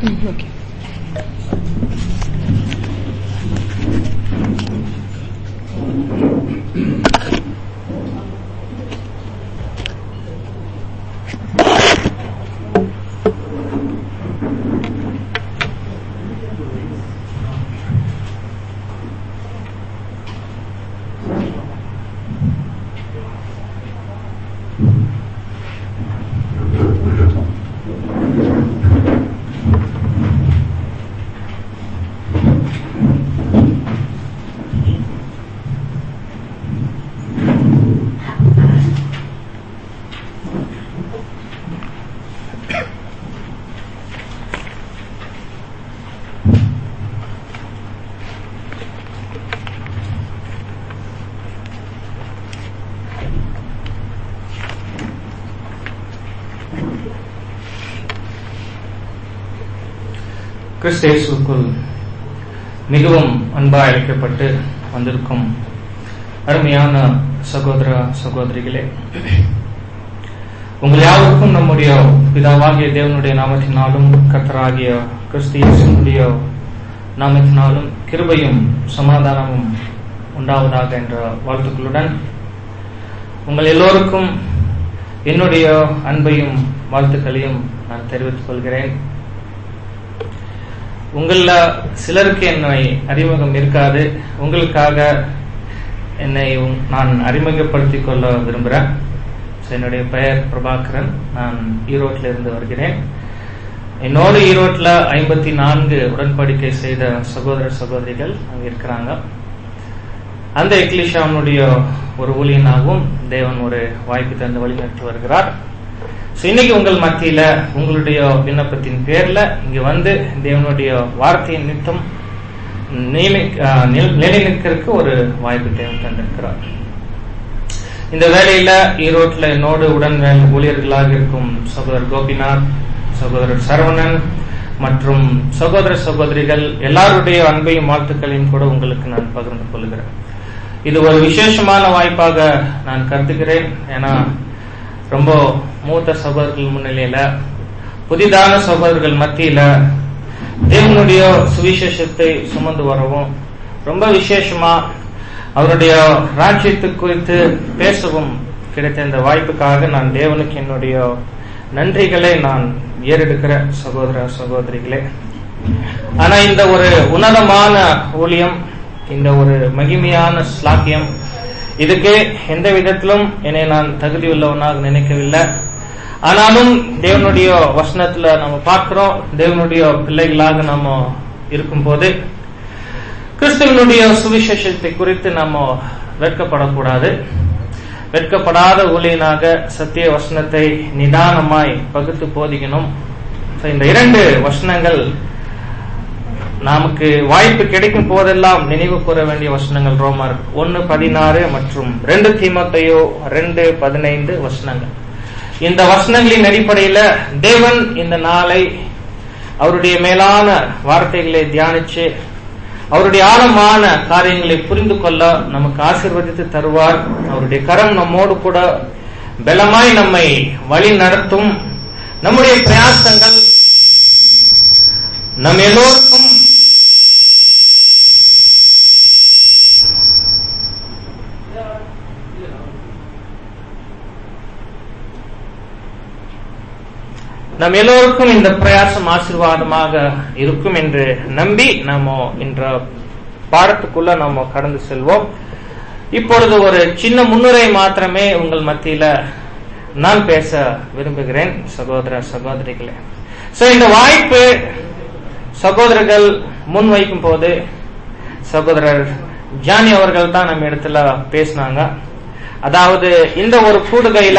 Okay கிறிஸ்தேசுக்குள் மிகவும் அன்பாய் அழைக்கப்பட்டு வந்திருக்கும் அருமையான சகோதர சகோதரிகளே உங்கள் யாருக்கும் நம்முடைய பிதாவாகிய தேவனுடைய நாமத்தினாலும் கர்த்தராகிய கிறிஸ்தியனுடைய நாமத்தினாலும் கிருபையும் சமாதானமும் உண்டாவதாக என்ற வாழ்த்துக்களுடன் உங்கள் எல்லோருக்கும் என்னுடைய அன்பையும் வாழ்த்துக்களையும் நான் தெரிவித்துக் கொள்கிறேன் உங்கள சிலருக்கு என்னை அறிமுகம் இருக்காது உங்களுக்காக என்னை உங்- நான் அறிமுகப்படுத்திக் கொள்ள விரும்புகிறேன் So, என்னுடைய பெயர் பிரபாகரன் நான் ஈரோட்டில் இருந்து வருகிறேன் என்னோடு ஈரோட்டில் ஐம்பத்தி நான்கு உடன்படிக்கை செய்த சகோதர சகோதரிகள் அங்க இருக்கிறாங்க அந்த எக்லிஷாவுடைய ஒரு ஊழியனாகவும் தேவன் ஒரு வாய்ப்பு தந்து வழிநடத்தி வருகிறார் So, இன்னைக்கு உங்கள் மத்தியில உங்களுடைய விண்ணப்பத்தின் பேர்ல இங்க வந்து தேவனுடைய வார்த்தையின் நித்தம் நிலை- ஆஹ் நில்- நிலைநிற்கிறதுக்கு ஒரு வாய்ப்பு தேவன் தந்திருக்கிறார் இந்த வேலையில ஈரோட்டில் என்னோடு உடன் வேலை ஊழியர்களாக இருக்கும் சகோதரர் கோபிநாத் சகோதரர் சரவணன் மற்றும் சகோதர சகோதரிகள் எல்லாருடைய அன்பையும் வாழ்த்துக்களையும் கூட உங்களுக்கு நான் பகிர்ந்து கொள்கிறேன் இது ஒரு விசேஷமான வாய்ப்பாக நான் கருதுகிறேன் ஏன்னா ரொம்ப மூத்த சகோதரர்கள் முன்னிலையில புதிதான சகோதரர்கள் மத்தியில தேவனுடைய சுவிசேஷத்தை சுமந்து வரவும் ரொம்ப விசேஷமா அவருடைய ராஜ்யத்தை குறித்து பேசவும் கிடைத்த இந்த வாய்ப்புக்காக நான் தேவனுக்கு என்னுடைய நன்றிகளை நான் ஏறெடுக்கிற சகோதர சகோதரிகளே ஆனா இந்த ஒரு உன்னதமான ஊழியம் இந்த ஒரு மகிமையான ஸ்லாக்கியம் இதுக்கு எந்த விதத்திலும் என்னை நான் தகுதியுள்ளவனாக நினைக்கவில்லை ஆனாலும் தேவனுடைய வசனத்துல நம்ம பார்க்கிறோம் தேவனுடைய பிள்ளைகளாக நம்ம இருக்கும்போது கிறிஸ்துவனுடைய சுவிசேஷத்தை குறித்து நம்ம வெட்கப்படக்கூடாது வெட்கப்படாத ஊழியனாக சத்திய வசனத்தை நிதானமாய் பகுத்து போதிக்கணும் So, இந்த இரண்டு வசனங்கள் நமக்கு வாய்ப்பு கிடைக்கும் போதெல்லாம் நினைவு கூற வேண்டிய வசனங்கள் ரோமர் ஒன்னு பதினாறு மற்றும் ரெண்டு தீமத்தையோ ரெண்டு பதினைந்து வசனங்கள் இந்த வசனங்களின் அடிப்படையில தேவன் இந்த நாளை அவருடைய மேலான வார்த்தைகளை தியானிச்சு அவருடைய ஆழமான காரியங்களை புரிந்து கொள்ள நமக்கு ஆசீர்வதித்து தருவார் அவருடைய கரம் நம்மோடு கூட பலமாய் நம்மை வழி நடத்தும் நம்முடைய பிரயாசங்கள் நம் எல்லோருக்கும் நம் எல்லோருக்கும் இந்த பிரயாசம் ஆசீர்வாதமாக இருக்கும் என்று நம்பி நாம இன்ற பாடத்துக்குள்ள நாம கடந்து செல்வோம் இப்பொழுது ஒரு சின்ன முன்னுரை மாத்திரமே உங்கள் மத்தியில நான் பேச விரும்புகிறேன் சகோதர சகோதரிகளே சோ இந்த வாய்ப்பு சகோதரர்கள் முன்வைக்கும் போது சகோதரர் ஜானி அவர்கள் தான் நம்ம இடத்துல பேசினாங்க அதாவது இந்த ஒரு கூடுகையில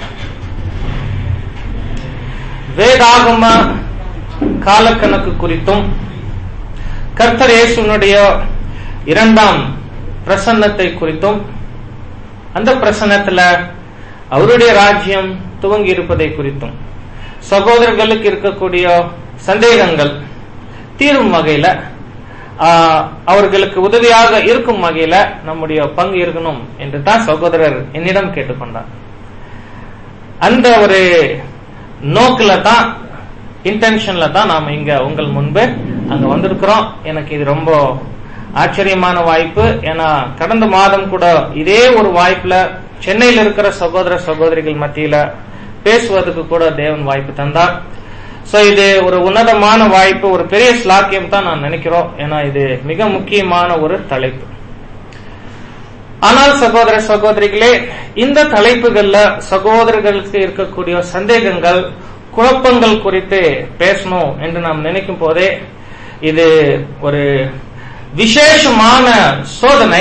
வேதாகம காலக்கணக்கு குறித்தும் கர்த்தர் இயேசுனுடைய இரண்டாம் பிரசன்னத்தை குறித்தும் அந்த பிரசன்னத்துல அவருடைய ராஜ்யம் துவங்கி இருப்பதை குறித்தும் சகோதரர்களுக்கு இருக்கக்கூடிய சந்தேகங்கள் தீரும் வகையில ஆஹ், அவர்களுக்கு உதவியாக இருக்கும் வகையில நம்முடைய பங்கு இருக்கணும் என்று தான் சகோதரர் என்னிடம் கேட்டுக்கொண்டார் அந்த ஒரு நோக்கில தான் இன்டென்ஷன்ல தான் நாம இங்க உங்கள் முன்பு அங்க வந்திருக்கிறோம் எனக்கு இது ரொம்ப ஆச்சரியமான வாய்ப்பு ஏன்னா கடந்த மாதம் கூட இதே ஒரு வாய்ப்புல சென்னையில் இருக்கிற சகோதர சகோதரிகள் மத்தியில பேசுவதற்கு கூட தேவன் வாய்ப்பு தந்தார் சோ இது ஒரு உன்னதமான வாய்ப்பு ஒரு பெரிய ஸ்லாக்கியம் தான் நான் நினைக்கிறோம் ஏன்னா இது மிக முக்கியமான ஒரு தலைப்பு ஆனால் சகோதர சகோதரிகளே இந்த தலைப்புகள்ல சகோதரர்களுக்கு இருக்கக்கூடிய சந்தேகங்கள் குழப்பங்கள் குறித்து பேசணும் என்று நாம் நினைக்கும் போதே இது ஒரு விசேஷமான சோதனை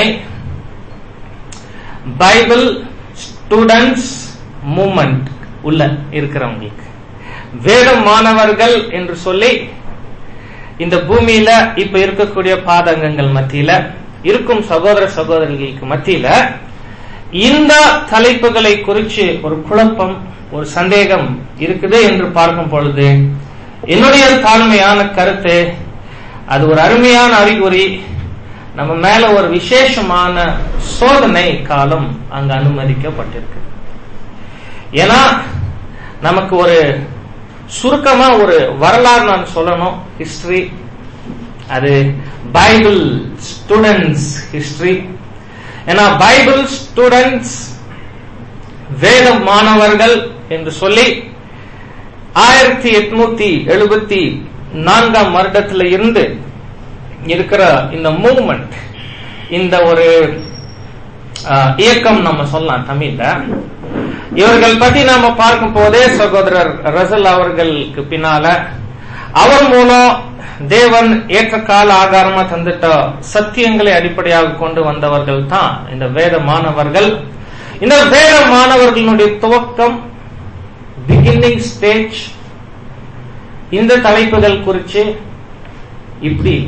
பைபிள் ஸ்டூடெண்ட்ஸ் மூமெண்ட் உள்ள இருக்கிறவங்களுக்கு வேத மாணவர்கள் என்று சொல்லி இந்த பூமியில இப்ப இருக்கக்கூடிய பாதகங்கள் மத்தியில இருக்கும் சகோதர சகோதரிகளுக்கு மத்தியில இந்த தலைப்புகளை குறித்து ஒரு குழப்பம் ஒரு சந்தேகம் இருக்குது என்று பார்க்கும் பொழுது என்னுடைய தாழ்மையான கருத்து அது ஒரு அருமையான அறிகுறி நம்ம மேல ஒரு விசேஷமான சோதனை காலம் அங்க அனுமதிக்கப்பட்டிருக்கு ஏன்னா நமக்கு ஒரு சுருக்கமா ஒரு வரலாறு நான் சொல்லணும் ஹிஸ்டரி அது பைபிள் ஸ்டூடெண்ட்ஸ் ஹிஸ்டரி ஏன்னா பைபிள் ஸ்டூடெண்ட்ஸ் வேத மாணவர்கள் என்று சொல்லி ஆயிரத்தி எட்நூத்தி எழுபத்தி நான்காம் வருடத்துல இருந்து இருக்கிற இந்த மூவ்மெண்ட் இந்த ஒரு இயக்கம் நம்ம சொல்லலாம் தமிழ்ல இவர்கள் பத்தி நாம பார்க்கும் போதே சகோதரர் ரசல் அவர்களுக்கு பின்னால அவர் மூலம் தேவன் ஏற்ற கால ஆகாரமா தந்துட்ட சத்தியங்களை அடிப்படையாக கொண்டு வந்தவர்கள் தான் இந்த வேத மாணவர்கள் இந்த வேத மாணவர்களுடைய துவக்கம் பிகினிங் ஸ்டேஜ் இந்த தலைப்புகள் குறித்து இப்படி இல்லை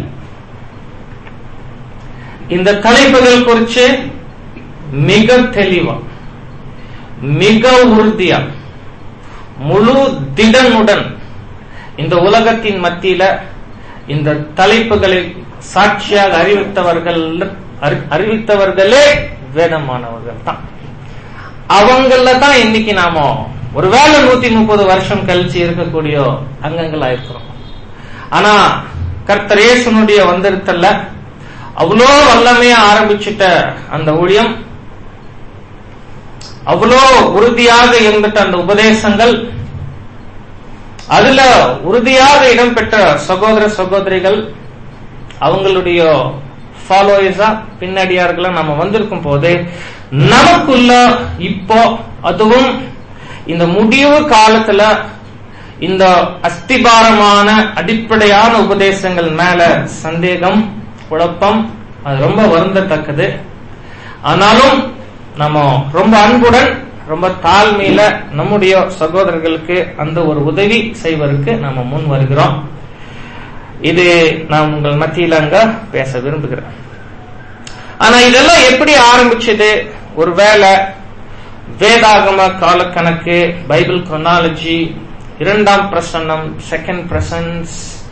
இந்த தலைப்புகள் குறித்து மிக தெளிவா மிக உறுதியா முழு திடனுடன் இந்த உலகத்தின் மத்தியில இந்த தலைப்புகளை சாட்சியாக அறிவித்தவர்கள் அறிவித்தவர்களே வேதமானவர்கள் தான் அவங்கள தான் இன்னைக்கு நாம ஒருவேளை நூத்தி முப்பது வருஷம் கழிச்சு இருக்கக்கூடிய அங்கங்களா இருக்கிறோம் ஆனா கர்த்தரேசனுடைய வந்திருத்தல்ல அவ்வளோ வல்லமையா ஆரம்பிச்சிட்ட அந்த ஊழியம் அவ்வளோ உறுதியாக இருந்துட்ட அந்த உபதேசங்கள் அதுல உறுதியாக இடம்பெற்ற சகோதர சகோதரிகள் அவங்களுடைய ஃபாலோயர்ஸா பின்னடியார்களா நம்ம வந்திருக்கும் போது நமக்குள்ள இப்போ அதுவும் இந்த முடிவு காலத்துல இந்த அஸ்திபாரமான அடிப்படையான உபதேசங்கள் மேல சந்தேகம் குழப்பம் அது ரொம்ப வருந்தத்தக்கது ஆனாலும் நம்ம ரொம்ப அன்புடன் ரொம்ப தாழ்மையில நம்முடைய சகோதரர்களுக்கு அந்த ஒரு உதவி செய்வதற்கு நம்ம முன் வருகிறோம் இது நான் உங்கள் மத்தியில அங்க பேச விரும்புகிறேன் ஆனா இதெல்லாம் எப்படி ஆரம்பிச்சது ஒருவேளை வேதாகம காலக்கணக்கு பைபிள் கொனாலஜி இரண்டாம் பிரசன்னம் செகண்ட் பிரசன்ஸ்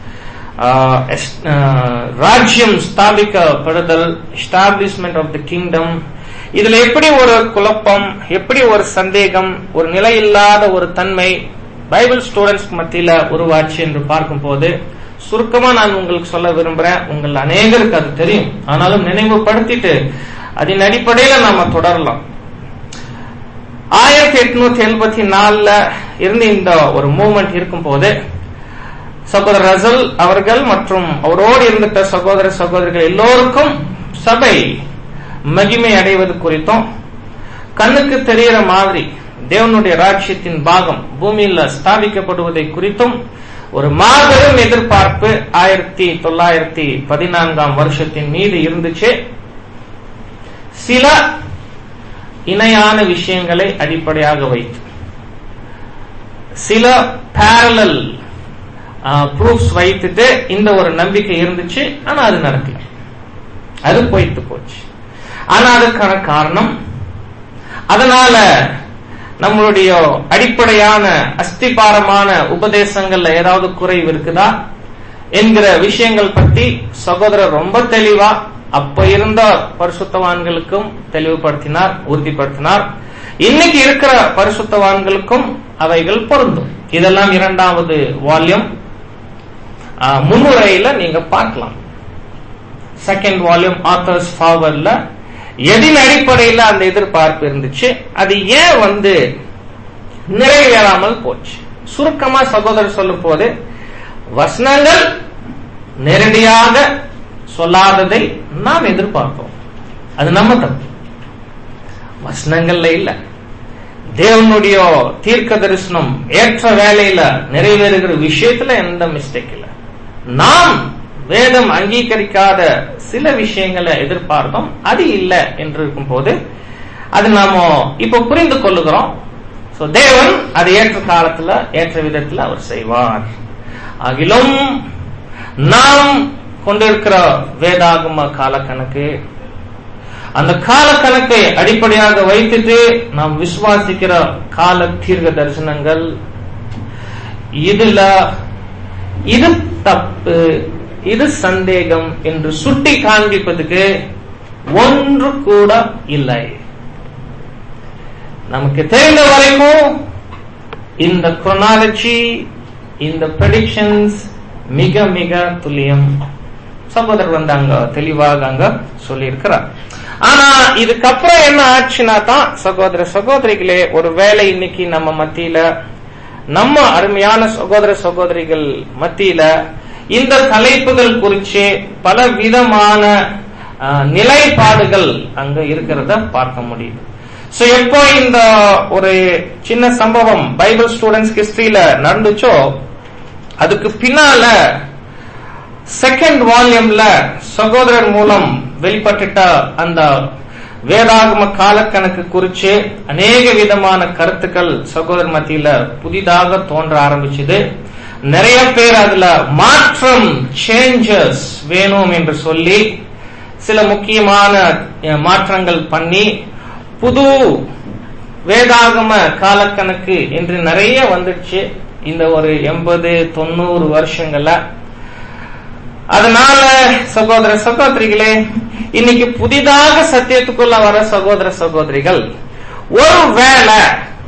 ராஜ்யம் ஸ்தாபிக்கப்படுதல் எஸ்டாப்ளிஷ்மெண்ட் ஆஃப் த கிங்டம் இதுல எப்படி ஒரு குழப்பம் எப்படி ஒரு சந்தேகம் ஒரு நிலையில்லாத ஒரு தன்மை பைபிள் ஸ்டூடெண்ட்ஸ் மத்தியில உருவாச்சு என்று பார்க்கும் போது சுருக்கமா நான் உங்களுக்கு சொல்ல விரும்புறேன் உங்கள் அநேகருக்கு அது தெரியும் ஆனாலும் நினைவுபடுத்திட்டு அதன் அடிப்படையில நாம தொடரலாம் ஆயிரத்தி எட்நூத்தி எண்பத்தி நாலுல இருந்து இந்த ஒரு மூவ்மெண்ட் இருக்கும் போது சகோதரர் ரசல் அவர்கள் மற்றும் அவரோடு இருந்துட்ட சகோதர சகோதரிகள் எல்லோருக்கும் சபை மகிமை அடைவது குறித்தும் கண்ணுக்கு தெரிகிற மாதிரி தேவனுடைய ராட்சியத்தின் பாகம் பூமியில் ஸ்தாபிக்கப்படுவதை குறித்தும் ஒரு மாபெரும் எதிர்பார்ப்பு ஆயிரத்தி தொள்ளாயிரத்தி பதினான்காம் வருஷத்தின் மீது இருந்துச்சு சில இணையான விஷயங்களை அடிப்படையாக வைத்து சில பேரலல் ப்ரூஃப்ஸ் வைத்துட்டு இந்த ஒரு நம்பிக்கை இருந்துச்சு ஆனா அது நடக்கல அது போய்த்து போச்சு ஆனா அதுக்கான காரணம் அதனால நம்மளுடைய அடிப்படையான அஸ்திபாரமான உபதேசங்கள்ல ஏதாவது குறைவு இருக்குதா என்கிற விஷயங்கள் பற்றி சகோதரர் ரொம்ப தெளிவா அப்ப இருந்த பரிசுத்தவான்களுக்கும் தெளிவுபடுத்தினார் உறுதிப்படுத்தினார் இன்னைக்கு இருக்கிற பரிசுத்தவான்களுக்கும் அவைகள் பொருந்தும் இதெல்லாம் இரண்டாவது வால்யூம் ஆஹ், முன்னுரையில நீங்க பார்க்கலாம் செகண்ட் வால்யூம் ஆத்தர்ஸ் ஃபார்வர்ட்ல எதின் அடிப்படையில அந்த எதிர்பார்ப்பு இருந்துச்சு அது ஏன் வந்து நிறைவேறாமல் போச்சு சுருக்கமா சகோதரர் சொல்லும் போது வசனங்கள் நேரடியாக சொல்லாததை நாம் எதிர்பார்ப்போம் அது நம்ம தப்பு வசனங்கள்ல இல்ல தேவனுடைய தீர்க்க தரிசனம் ஏற்ற வேலையில நிறைவேறுகிற விஷயத்துல எந்த மிஸ்டேக் இல்ல நாம் வேதம் அங்கீகரிக்காத சில விஷயங்களை எதிர்பார்த்தோம் அது இல்ல என்று இருக்கும் போது அது நாம இப்ப புரிந்து கொள்ளுகிறோம் So, தேவன் அது ஏற்ற காலத்துல ஏற்ற விதத்துல அவர் செய்வார் ஆகிலும் நாம் கொண்டிருக்கிற வேதாகம காலக்கணக்கு அந்த காலக்கணக்கை அடிப்படையாக வைத்துட்டு நாம் விசுவாசிக்கிற கால தீர்க்க தரிசனங்கள் இதுல இது தப்பு இது சந்தேகம் என்று சுட்டி காண்பிப்பதுக்கு ஒன்று கூட இல்லை நமக்கு தெரிந்த வரைக்கும் இந்த குரோனாலஜி இந்த ப்ரெடிக்ஷன்ஸ் மிக மிக துல்லியம் சகோதரர் வந்து அங்க தெளிவாக அங்க சொல்லியிருக்கிறார் ஆனா இதுக்கப்புறம் என்ன ஆச்சுன்னா தான் சகோதர சகோதரிகளே ஒரு வேலை இன்னைக்கு நம்ம மத்தியில நம்ம அருமையான சகோதர சகோதரிகள் மத்தியில இந்த தலைப்புகள் குறித்து பல விதமான அஹ், நிலைப்பாடுகள் அங்க இருக்கிறத பார்க்க முடியுது சோ எப்போ இந்த ஒரு சின்ன சம்பவம் பைபிள் ஸ்டூடெண்ட்ஸ் ஹிஸ்டரியில நடந்துச்சோ அதுக்கு பின்னால செகண்ட் வால்யூம்ல சகோதரர் மூலம் வெளிப்பட்டுட்ட அந்த வேதாகம காலக்கணக்கு குறித்து அநேக விதமான கருத்துக்கள் சகோதரர் மத்தியில புதிதாக தோன்ற ஆரம்பிச்சது நிறைய பேர் அதுல மாற்றம் சேஞ்சஸ் வேணும் என்று சொல்லி சில முக்கியமான அஹ், மாற்றங்கள் பண்ணி புது வேதாகம காலக்கணக்கு என்று நிறைய வந்துடுச்சு இந்த ஒரு எண்பது தொண்ணூறு வருஷங்கள்ல அதனால சகோதர சகோதரிகளே இன்னைக்கு புதிதாக சத்தியத்துக்குள்ள வர சகோதர சகோதரிகள் ஒருவேளை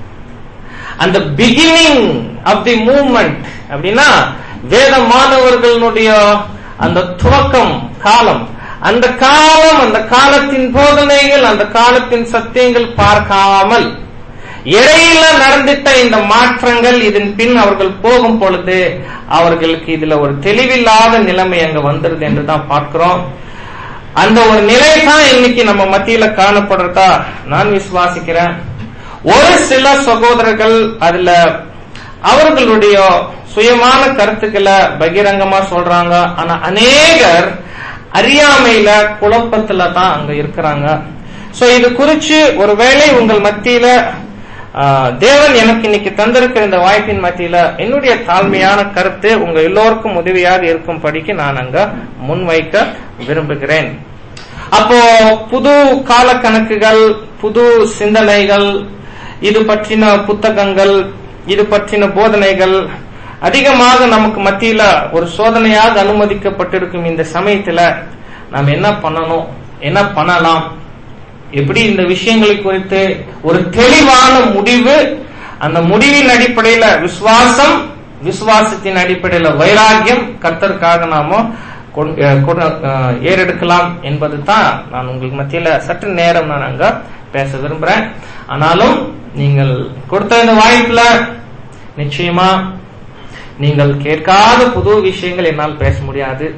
அந்த பிகினிங் ஆஃப் தி மூவ்மெண்ட் அப்படின்னா வேத மாணவர்களுடைய அந்த துவக்கம் காலம் அந்த காலம் அந்த காலத்தின் போதனைகள் அந்த காலத்தின் சத்தியங்கள் பார்க்காமல் இடையில நடந்திட்ட இந்த மாற்றங்கள் இதன் பின் அவர்கள் போகும் பொழுது அவர்களுக்கு இதுல ஒரு தெளிவில்லாத நிலைமை அங்க வந்துருது என்று தான் பார்க்கிறோம் அந்த ஒரு நிலை தான் இன்னைக்கு நம்ம மத்தியில காணப்படுறதா நான் விசுவாசிக்கிறேன் ஒரு சில சகோதரர்கள் அதுல அவர்களுடைய சுயமான கருத்துக்களை பகிரங்கமா சொல்றாங்க ஆனா அநேகர் அறியாமையில குழப்பத்துல தான் அங்க இருக்கிறாங்க சோ இது குறிச்சு ஒருவேளை உங்கள் மத்தியில ஆஹ், தேவன் எனக்கு இன்னைக்கு தந்திருக்கிற இந்த வாய்ப்பின் மத்தியில என்னுடைய தாழ்மையான கருத்து உங்க எல்லோருக்கும் உதவியாக இருக்கும் படிக்கு நான் அங்க முன்வைக்க விரும்புகிறேன் அப்போ புது கால கணக்குகள் புது சிந்தனைகள் இது பற்றின புத்தகங்கள் இது பற்றின போதனைகள் அதிகமாக நமக்கு மத்தியில ஒரு சோதனையாக அனுமதிக்கப்பட்டிருக்கும் இந்த சமயத்துல நாம் என்ன பண்ணணும் என்ன பண்ணலாம் எப்படி இந்த விஷயங்களை குறித்து ஒரு தெளிவான முடிவு அந்த முடிவின் அடிப்படையில விசுவாசம் விசுவாசத்தின் அடிப்படையில வைராகியம் கர்த்தருக்காக நாம கொண்- அஹ் கொண்- அஹ் ஏறெடுக்கலாம் என்பது தான் நான் உங்களுக்கு மத்தியில சற்று நேரம் நான் அங்க பேச விரும்புறேன் ஆனாலும் நீங்கள் கொடுத்த இந்த வாய்ப்புல நிச்சயமா நீங்கள் கேட்காத புது விஷயங்கள் என்னால் பேச முடியாது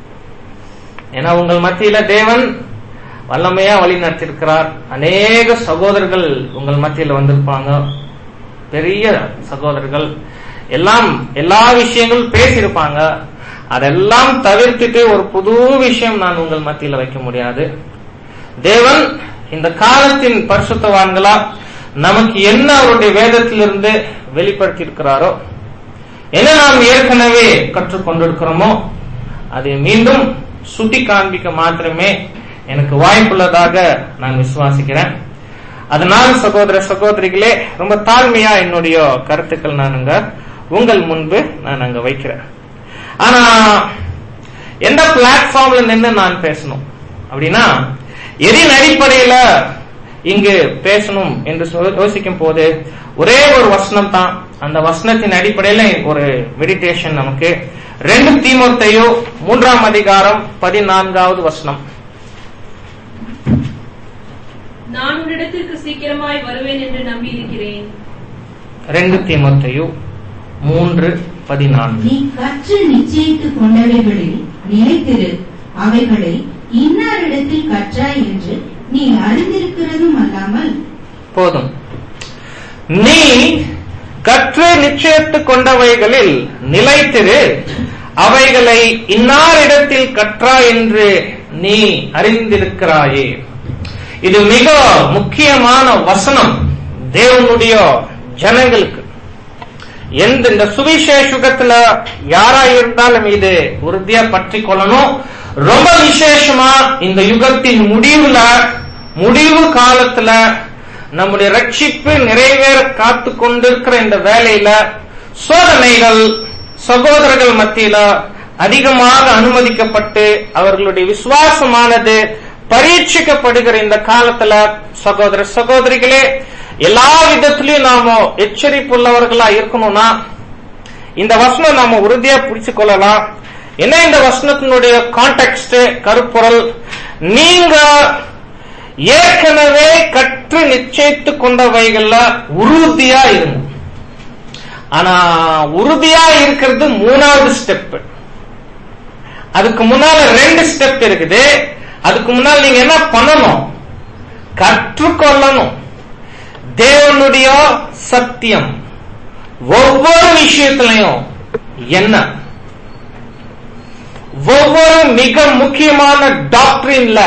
ஏன்னா உங்கள் மத்தியில தேவன் வல்லமையா வழி நடத்திருக்கிறார் அநேக சகோதரர்கள் உங்கள் மத்தியில வந்திருப்பாங்க பெரிய சகோதரர்கள் எல்லாம் எல்லா விஷயங்களும் பேசியிருப்பாங்க அதெல்லாம் தவிர்த்துட்டு ஒரு புது விஷயம் நான் உங்கள் மத்தியில வைக்க முடியாது தேவன் இந்த காலத்தின் பரிசுத்தவான்களா நமக்கு என்ன அவருடைய வேதத்திலிருந்து வெளிப்படுத்தி இருக்கிறாரோ என்ன நாம் ஏற்கனவே கற்றுக்கொண்டிருக்கிறோமோ அதை மீண்டும் சுட்டி காண்பிக்க மாத்திரமே எனக்கு வாய்ப்புள்ளதாக நான் விசுவாசிக்கிறேன் அதனால் சகோதர சகோதரிகளே ரொம்ப தாழ்மையா என்னுடைய கருத்துக்கள் நான் அங்க உங்கள் முன்பு நான் அங்க வைக்கிறேன் ஆனா எந்த பிளாட்ஃபார்ம்ல நின்று நான் பேசணும் அப்படின்னா எதின் அடிப்படையில இங்கு பேசணும் என்று சொ- யோசிக்கும் போது ஒரே ஒரு வசனம் தான் அந்த வசனத்தின் அடிப்படையில ஒரு மெடிடேஷன் நமக்கு ரெண்டு தீமோத்தேயு மூன்றாம் அதிகாரம் பதினான்காவது வசனம் நான் உன்னிடத்திற்கு சீக்கிரமாய் வருவேன் என்று நம்பியிருக்கிறேன் ரெண்டு தீமோத்தேயு மூன்று பதினான்கு நீ கற்று நிச்சயித்துக் கொண்டவைகளில் நிலைத்திரு அவைகளை இன்னாரிடத்தில் கற்றாய் என்று நீ அறிந்திருக்கிறதும் அல்லாமல் போதும் நீ கற்று நிச்சயித்துக் கொண்டவைகளில் நிலைத்திரு அவைகளை இன்னாரிடத்தில் கற்றா என்று நீ அறிந்திருக்கிறாயே இது மிக முக்கியமான வசனம் தேவனுடைய ஜனங்களுக்கு எந்த இந்த சுவிசேஷகத்துல யாரா இருந்தாலும் இது உறுதியா பற்றி கொள்ளணும் ரொம்ப விசேஷமா இந்த யுகத்தின் முடிவுல முடிவு காலத்துல நம்முடைய ரட்சிப்பு நிறைவேற காத்து கொண்டிருக்கிற இந்த வேலையில சோதனைகள் சகோதரர்கள் மத்தியில அதிகமாக அனுமதிக்கப்பட்டு அவர்களுடைய விசுவாசமானது பரீட்சிக்கப்படுகிற இந்த காலத்துல சகோதர சகோதரிகளே எல்லா விதத்திலையும் நாம எச்சரிப்புள்ளவர்களா இருக்கணும்னா இந்த வசனம் நாம உறுதியா பிடிச்சு கொள்ளலாம் என்ன இந்த வசனத்தினுடைய கான்டெக்ட் கருப்பொருள் நீங்க ஏற்கனவே கற்று நிச்சயித்து கொண்டவைகள்ல உறுதியா இருங்க ஆனா உறுதியா இருக்கிறது மூணாவது ஸ்டெப் அதுக்கு முன்னால ரெண்டு ஸ்டெப் இருக்குது அதுக்கு முன்னால் நீங்க என்ன பண்ணணும் கற்றுக்கொள்ளணும் தேவனுடைய சத்தியம் ஒவ்வொரு விஷயத்திலையும் என்ன ஒவ்வொரு மிக முக்கியமான டாக்டரின்ல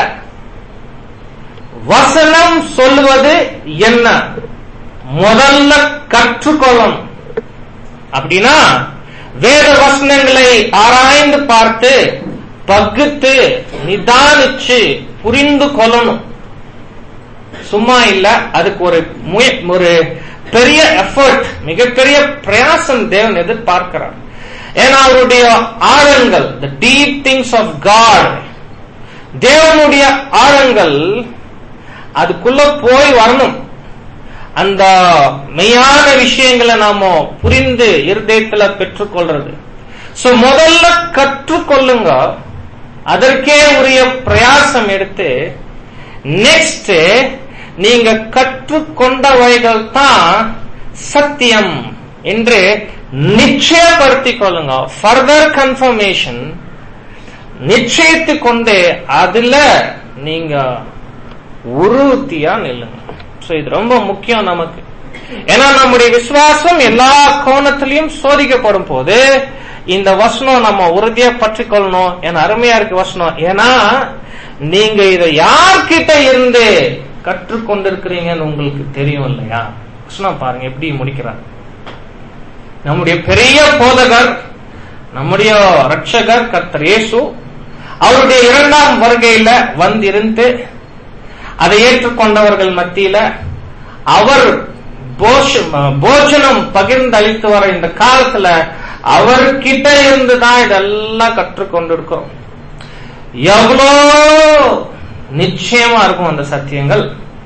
வசனம் சொல்லுவது என்ன முதல்ல கற்றுக்கொள்ளணும் அப்படின்னா வேத வசனங்களை ஆராய்ந்து பார்த்து பகுத்து நிதானிச்சு புரிந்து கொள்ளணும் சும்மா இல்ல அதுக்கு ஒரு முய- ஒரு பெரிய எஃபர்ட் மிகப்பெரிய பிரயாசம் தேவன் எதிர்பார்க்கிறார் ஏன்னா அவருடைய ஆழங்கள் the deep things of God தேவனுடைய ஆழங்கள் அதுக்குள்ள போய் வரணும் அந்த மெய்யான விஷயங்களை நாம புரிந்து இருதயத்துல பெற்றுக்கொள்றது சோ முதல்ல கற்றுக்கொள்ளுங்க அதற்கே உரிய பிரயாசம் எடுத்து நெக்ஸ்ட் நீங்க கற்றுக்கொண்டவைகள் தான் சத்தியம் என்று நிச்சயப்படுத்திக் கொள்ளுங்க ஃபர்தர் கன்ஃபர்மேஷன் நிச்சயித்து கொண்டு அதுல நீங்க உறுதியா நில்லுங்க சோ இது ரொம்ப முக்கியம் நமக்கு ஏன்னா நம்முடைய விசுவாசம் எல்லா கோணத்திலையும் சோதிக்கப்படும் போது இந்த வசனம் நம்ம உறுதியா பற்றி கொள்ளணும் ஏன்னா அருமையா இருக்கு வசனம் ஏன்னா நீங்க இதை யார்கிட்ட இருந்து கற்றுக்கொண்டிருக்கிறீங்கன்னு உங்களுக்கு தெரியும் இல்லையா வசனம் பாருங்க எப்படி முடிக்கிறார் நம்முடைய பெரிய போதகர் நம்முடைய ரட்சகர் கர்த்தர் இயேசு அவருடைய இரண்டாம் வருகையில வந்திருந்து அதை ஏற்றுக்கொண்டவர்கள் மத்தியில அவர் போஷ- போஜனம் பகிர்ந்து அளித்து வர இந்த காலத்துல அவர்கிட்ட இருந்து தான் இதெல்லாம் கற்றுக்கொண்டிருக்கிறோம் எவ்வளோ நிச்சயமா இருக்கும் அந்த சத்தியங்கள்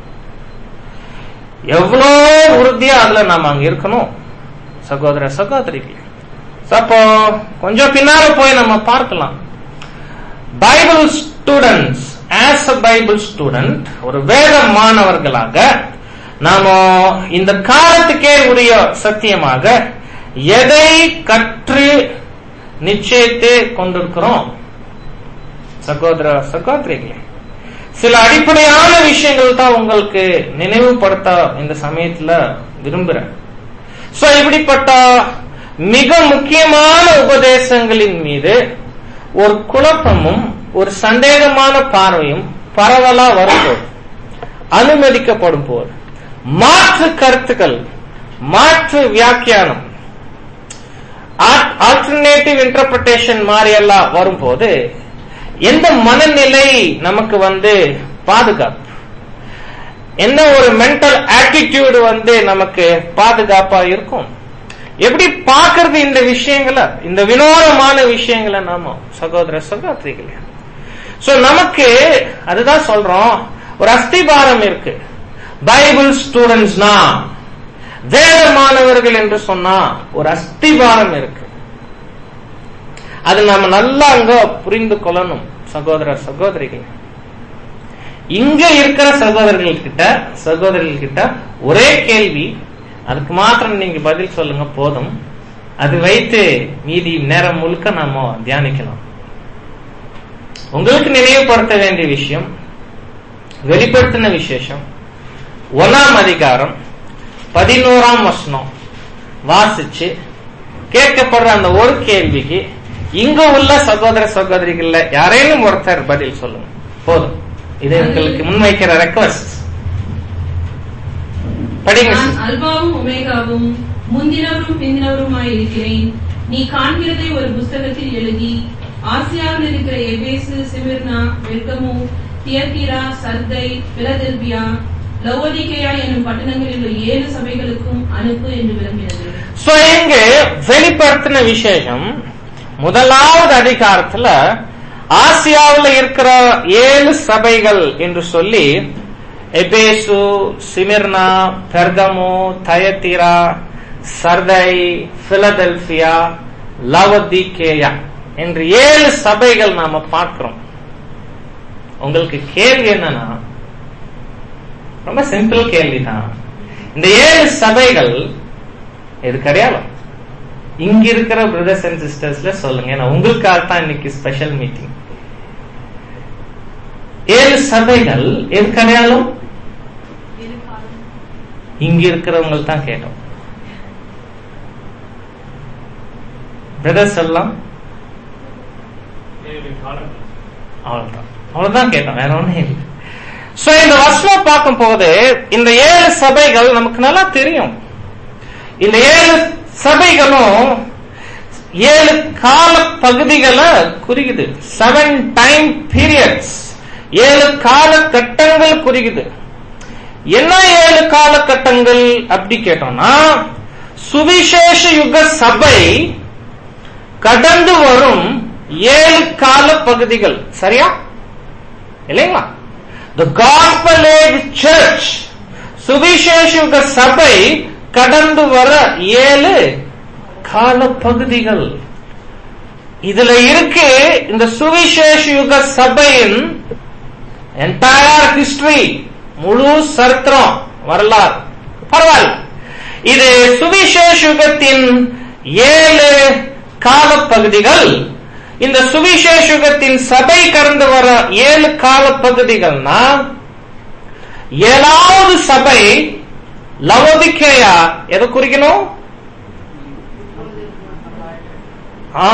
எவ்வளோ உறுதியா அதுல நாம அங்க இருக்கணும் சகோதர சகோதரிகள் So, அப்போ கொஞ்சம் பின்னால போய் நம்ம பார்க்கலாம் Bible students as a Bible student ஒரு வேத மாணவர்களாக நாம இந்த காலத்துக்கே உரிய சத்தியமாக எதை கற்று நிச்சயித்து கொண்டிருக்கிறோம் சகோதர சகோதரிகளே சில அடிப்படையான விஷயங்கள் தான் உங்களுக்கு நினைவுபடுத்த இந்த சமயத்துல விரும்புறேன் சோ இப்படிப்பட்ட மிக முக்கியமான உபதேசங்களின் மீது ஒரு குழப்பமும் ஒரு சந்தேகமான பார்வையும் பரவலா வரும்போது அனுமதிக்கப்படும் போது மாற்று கருத்துக்கள் மாற்று வியாக்கியானம் ஆல்டர்னேட்டிவ் இன்டர்பிரேஷன் மாதிரி எல்லாம் வரும்போது எந்த மனநிலை நமக்கு வந்து பாதுகாப்பு என்ன ஒரு மென்டல் ஆட்டிடியூடு வந்து நமக்கு பாதுகாப்பா இருக்கும் எப்படி பார்க்கறது இந்த விஷயங்களை இந்த வினோதமான விஷயங்களை நாம சகோதர சகோதரிகளே சோ நமக்கு அதுதான் சொல்றோம் ஒரு அஸ்திபாரம் இருக்கு பைபிள் ஸ்டூடெண்ட்ஸ்னா வேத மாணவர்கள் என்று சொன்னா ஒரு அஸ்திபாரம் இருக்கு அது நம்ம நல்லா அங்க புரிந்து கொள்ளணும் சகோதர சகோதரிகள் இங்க இருக்கிற சகோதரர்கள் கிட்ட சகோதரர்கள் கிட்ட ஒரே கேள்வி அதுக்கு மாத்திரம் நீங்க பதில் சொல்லுங்க போதும் அது வைத்து மீதி நேரம் முழுக்க நாம தியானிக்கலாம் உங்களுக்கு நினைவுபடுத்த வேண்டிய விஷயம் வெளிப்படுத்தின விசேஷம் ஒன்னாம் அதிகாரம் பதினோராம் வசனம் வாசிச்சு கேட்கப்படுற அந்த ஒரு கேள்விக்கு இங்க உள்ள சகோதர சகோதரிகள்ல யாரேனும் ஒருத்தர் பதில் சொல்லுங்க போதும் இது உங்களுக்கு முன்வைக்கிற ரெக்வஸ்ட் படிங்க நான் sister. அல்பாவும் ஒமேகாவும் முந்தினவரும் பிந்தினவருமாய் இருக்கிறேன் நீ காண்கிறதை ஒரு புஸ்தகத்தில் எழுதி ஆசியாவில் இருக்கிற எபேசு சிமிர்னா வெர்கமு தியத்தீரா சர்தை பிலதெல்பியா லவோதிகேயா என்னும் பட்டணங்களில் உள்ள ஏழு சபைகளுக்கும் அனுப்பு என்று விரும்பினது So, இங்க வெளிப்படுத்தின விசேஷம் முதலாவது அதிகாரத்துல ஆசியாவுல இருக்கிற ஏழு சபைகள் என்று சொல்லி எபேசு சிமிர்னா பெர்கமு தயத்திரா சர்தை பிலடெல்பியா லவதிகேயா என்று ஏழு சபைகள் நாம பார்க்கிறோம் உங்களுக்கு கேள்வி என்னன்னா ரொம்ப சிம்பிள் கேள்விதான் இந்த ஏழு சபைகள் எதுக்கு அடையாளம் இங்க இருக்கிற பிரதர்ஸ் அண்ட் சிஸ்டர்ஸ்ல சொல்லுங்க ஏன்னா உங்களுக்காக தான் இன்னைக்கு ஸ்பெஷல் மீட்டிங் ஏழு சபைகள் எதுக்கு அடையாளம் இங்க இருக்கிறவங்க தான் கேட்டோம் பிரதர்ஸ் எல்லாம் அவ்வளவுதான் அவ்வளவுதான் கேட்டோம் வேற ஒண்ணும் இல்லை சோ இந்த வசனம் பார்க்கும் போது இந்த ஏழு சபைகள் நமக்கு நல்லா தெரியும் இந்த ஏழு சபைகளும் ஏழு கால பகுதிகளை குறிக்குது செவன் டைம் பீரியட்ஸ் ஏழு காலகட்டங்கள் குறிக்குது என்ன ஏழு காலகட்டங்கள் அப்படி கேட்டோம்னா சுவிசேஷ யுக சபை கடந்து வரும் ஏழு கால பகுதிகள் சரியா இல்லைங்களா த காஸ்பல் ஏஜ் சர்ச் சுவிசேஷ யுக சபை கடந்து வர ஏழு கால பகுதிகள் இதுல இருக்கு இந்த சுவிசேஷ யுக சபையின் என்டையர் ஹிஸ்டரி முழு சரித்திரம் வரலாறு பரவாயில்ல இது சுவிசேஷ யுகத்தின் ஏழு காலப்பகுதிகள் இந்த சுவிசேஷ யுகத்தின் சபை கடந்து வர ஏழு காலப்பகுதிகள்னா ஏழாவது சபை லவோதிக்கேயா எதை குறிக்கணும் ஆ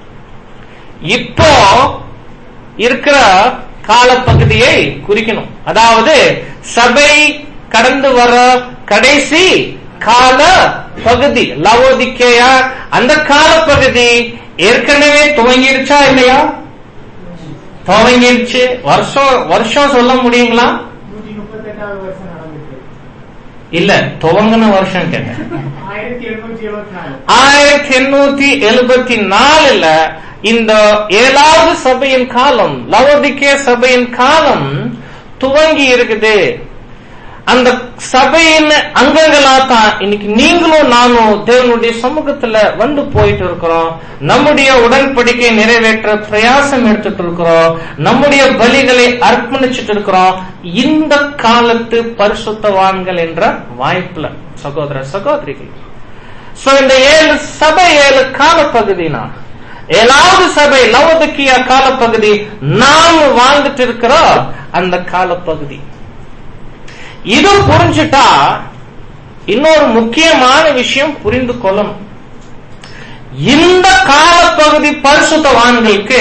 இப்போ இருக்கிற காலப்பகுதியை குறிக்கணும் அதாவது சபை கடந்து வர கடைசி கால பகுதி லவோதிக்கேயா அந்த காலப்பகுதி ஏற்கனவே துவங்கிருச்சா இல்லையா துவங்கிருச்சு வருஷம் வருஷம் சொல்ல முடியுங்களா நூத்தி முப்பத்தெட்டாவது வருஷம் நடந்துச்சு இல்ல துவங்கின வருஷம் கேட்டேன் ஆயிரத்தி எழுநூத்தி எழுபத்தி நாலு ஆயிரத்தி எண்ணூத்தி எழுபத்தி நாலுல இந்த ஏழாவது சபையின் காலம் லவோதிக்கே சபையின் காலம் துவங்கி இருக்குது அந்த சபையின் அங்கங்களா தான் இன்னைக்கு நீங்களும் நானும் தேவனுடைய சமூகத்துல வந்து போயிட்டு இருக்கிறோம் நம்முடைய உடன்படிக்கை நிறைவேற்ற பிரயாசம் எடுத்துட்டு இருக்கிறோம் நம்முடைய பலிகளை அர்ப்பணிச்சுட்டு இருக்கிறோம் இந்த காலத்து பரிசுத்தவான்கள் என்ற வாய்ப்புல சகோதர சகோதரிகள் சோ இந்த ஏழு சபை ஏழு காலப்பகுதினா ஏழாவது சபை லவோதிக்கியா காலப்பகுதி நாம் வாழ்ந்துட்டு இருக்கிற அந்த காலப்பகுதி இது புரிஞ்சுட்டா இன்னொரு முக்கியமான விஷயம் புரிந்து கொள்ளணும் இந்த காலப்பகுதி பரிசுத்தவான்களுக்கு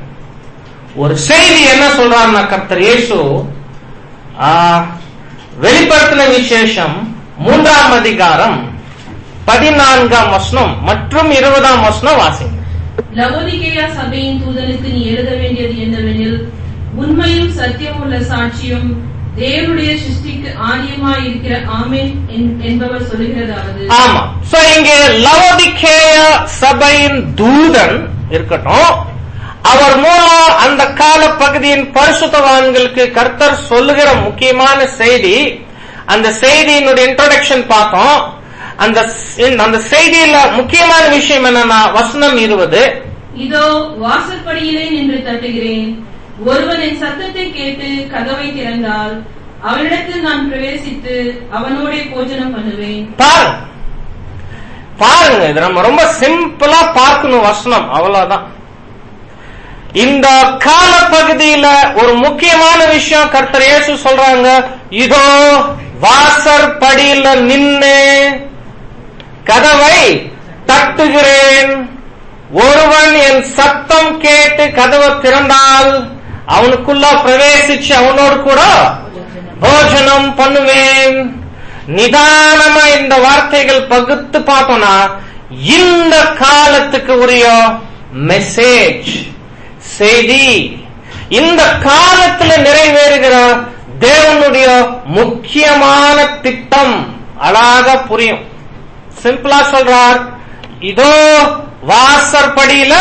ஒரு செய்தி என்ன சொல்றாருன்னா கர்த்தர் இயேசு ஆ, வெளிப்படுத்தின விசேஷம் மூன்றாம் அதிகாரம் பதினான்காம் வசனம் மற்றும் இருபதாம் வசனம் வாசிங்க லவோதிகேயா சபையின் தூதனுக்கு நீ எழுத வேண்டியது என்னவெனில் உண்மையும் சத்தியமுள்ள சாட்சியும் தேவனுடைய சிருஷ்டிக்கு ஆரியமாய் இருக்கிற ஆமென் என்- என்பவர் சொல்லுகிறதாவது ஆமா சோ இங்க லவோதிக்கேய சபையின் தூதன் இருக்கட்டும் அவர் மூலம் அந்த கால பகுதியின் பரிசுத்தவான்களுக்கு கர்த்தர் சொல்லுகிற முக்கியமான செய்தி அந்த செய்தியினுடைய இன்ட்ரோடக்ஷன் பார்த்தோம் அந்த ஸ்- அந்த செய்தியில முக்கியமான விஷயம் என்னன்னா வசனம் இருபது இதோ வாசற்படியிலே நின்று தட்டுகிறேன் ஒருவன் என் சத்தத்தை கேட்டு கதவை திறந்தால் அவனிடத்தில் நான் பிரவேசித்து அவனோடே போஜனம் பண்ணுவேன் பாருங்க பாருங்க இது நம்ம ரொம்ப சிம்பிளா பார்க்கணும் வசனம் அவ்வளவுதான் இந்த கால பகுதியில ஒரு முக்கியமான விஷயம் கர்த்தர் இயேசு சொல்றாங்க இதோ வாசற்படியில நின்னு கதவை தட்டுகிறேன் ஒருவன் என் சத்தம் கேட்டு கதவை திறந்தால் அவனுக்குள்ள பிரவேசிச்சு அவனோடு கூட போஜனம் பண்ணுவேன் நிதானமா இந்த வார்த்தைகள் பகுத்து பார்த்தோம்னா இந்த காலத்துக்கு உரிய மெசேஜ் செய்தி இந்த காலத்துல நிறைவேறுகிற தேவனுடைய முக்கியமான திட்டம் அழகா புரியும் சிம்பிளா சொல்றார் இதோ வாசற்படியில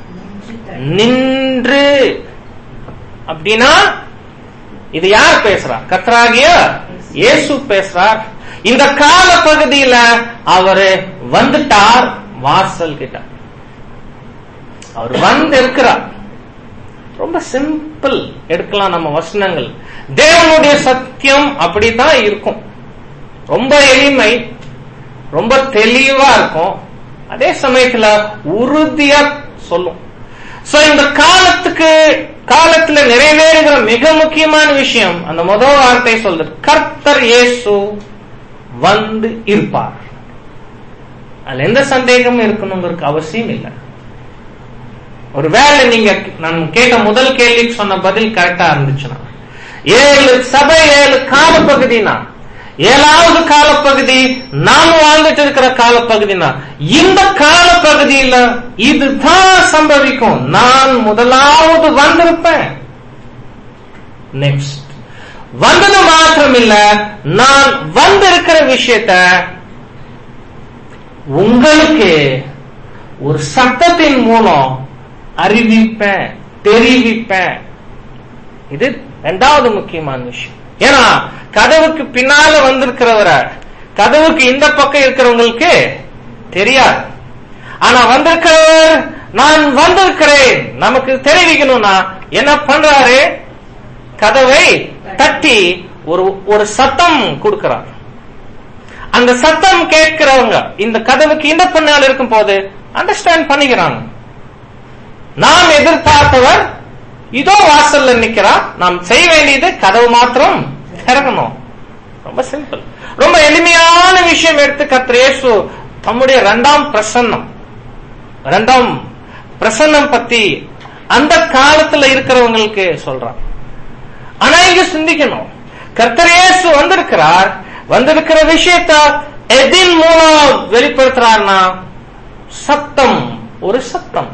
நின்று அப்படின்னா இது யார் பேசுறா கத்ராகிய இயேசு பேசுறார் இந்த கால பகுதியில அவரு வந்துட்டார் வாசல் கிட்ட அவர் வந்து இருக்கிறார் ரொம்ப சிம்பிள் எடுக்கலாம் நம்ம வசனங்கள் தேவனுடைய சத்தியம் அப்படித்தான் இருக்கும் ரொம்ப எளிமை ரொம்ப தெளிவா இருக்கும் அதே சமயத்துல உறுதியா சொல்லும் சோ இந்த காலத்துக்கு காலத்துல நிறைவேறுகிற மிக முக்கியமான விஷயம் அந்த முதல் வார்த்தை சொல்றது கர்த்தர் இயேசு வந்து இருப்பார் அதுல எந்த சந்தேகமும் இருக்கணுங்கிறதுக்கு அவசியம் இல்லை ஒருவேளை நீங்க நான் கேட்ட முதல் கேள்விக்கு சொன்ன பதில் கரெக்டா இருந்துச்சுன்னா ஏழு சபை ஏழு காலப்பகுதினா ஏழாவது காலப்பகுதி நாம் வாழ்ந்துட்டு இருக்கிற காலப்பகுதினா இந்த காலப்பகுதியில இதுதான் சம்பவிக்கும் நான் முதலாவது வந்திருப்பேன் நெக்ஸ்ட் வந்தது மாத்திரம் இல்ல நான் வந்திருக்கிற விஷயத்த உங்களுக்கு ஒரு சத்தத்தின் மூலம் அறிவிப்பேன் தெரிவிப்பேன் இது இரண்டாவது முக்கியமான விஷயம் ஏன்னா கதவுக்கு பின்னால வந்திருக்கிறவர கதவுக்கு இந்த பக்கம் இருக்கிறவங்களுக்கு தெரியாது ஆனா வந்திருக்கிறவர் நான் வந்திருக்கிறேன் நமக்கு தெரிவிக்கணும்னா என்ன பண்றாரு கதவை தட்டி ஒரு ஒரு சத்தம் கொடுக்கிறார் அந்த சத்தம் கேட்கிறவங்க இந்த கதவுக்கு இந்த பின்னால் இருக்கும் போது அண்டர்ஸ்டாண்ட் பண்ணிக்கிறாங்க நாம் எதிர்பார்த்தவர் இதோ வாசல்ல நிக்கிறார் நாம் செய்ய வேண்டியது கதவு மாத்திரம் திறக்கணும் ரொம்ப சிம்பிள் ரொம்ப எளிமையான விஷயம் எடுத்து கர்த்தர் இயேசு தம்முடைய இரண்டாம் பிரசன்னம் இரண்டாம் பிரசன்னம் பத்தி அந்த காலத்துல இருக்கிறவங்களுக்கு சொல்றான் ஆனா இங்க சிந்திக்கணும் கர்த்தர் இயேசு வந்திருக்கிறார் வந்திருக்கிற விஷயத்த எதின் மூலம் வெளிப்படுத்துறார்னா சத்தம் ஒரு சத்தம்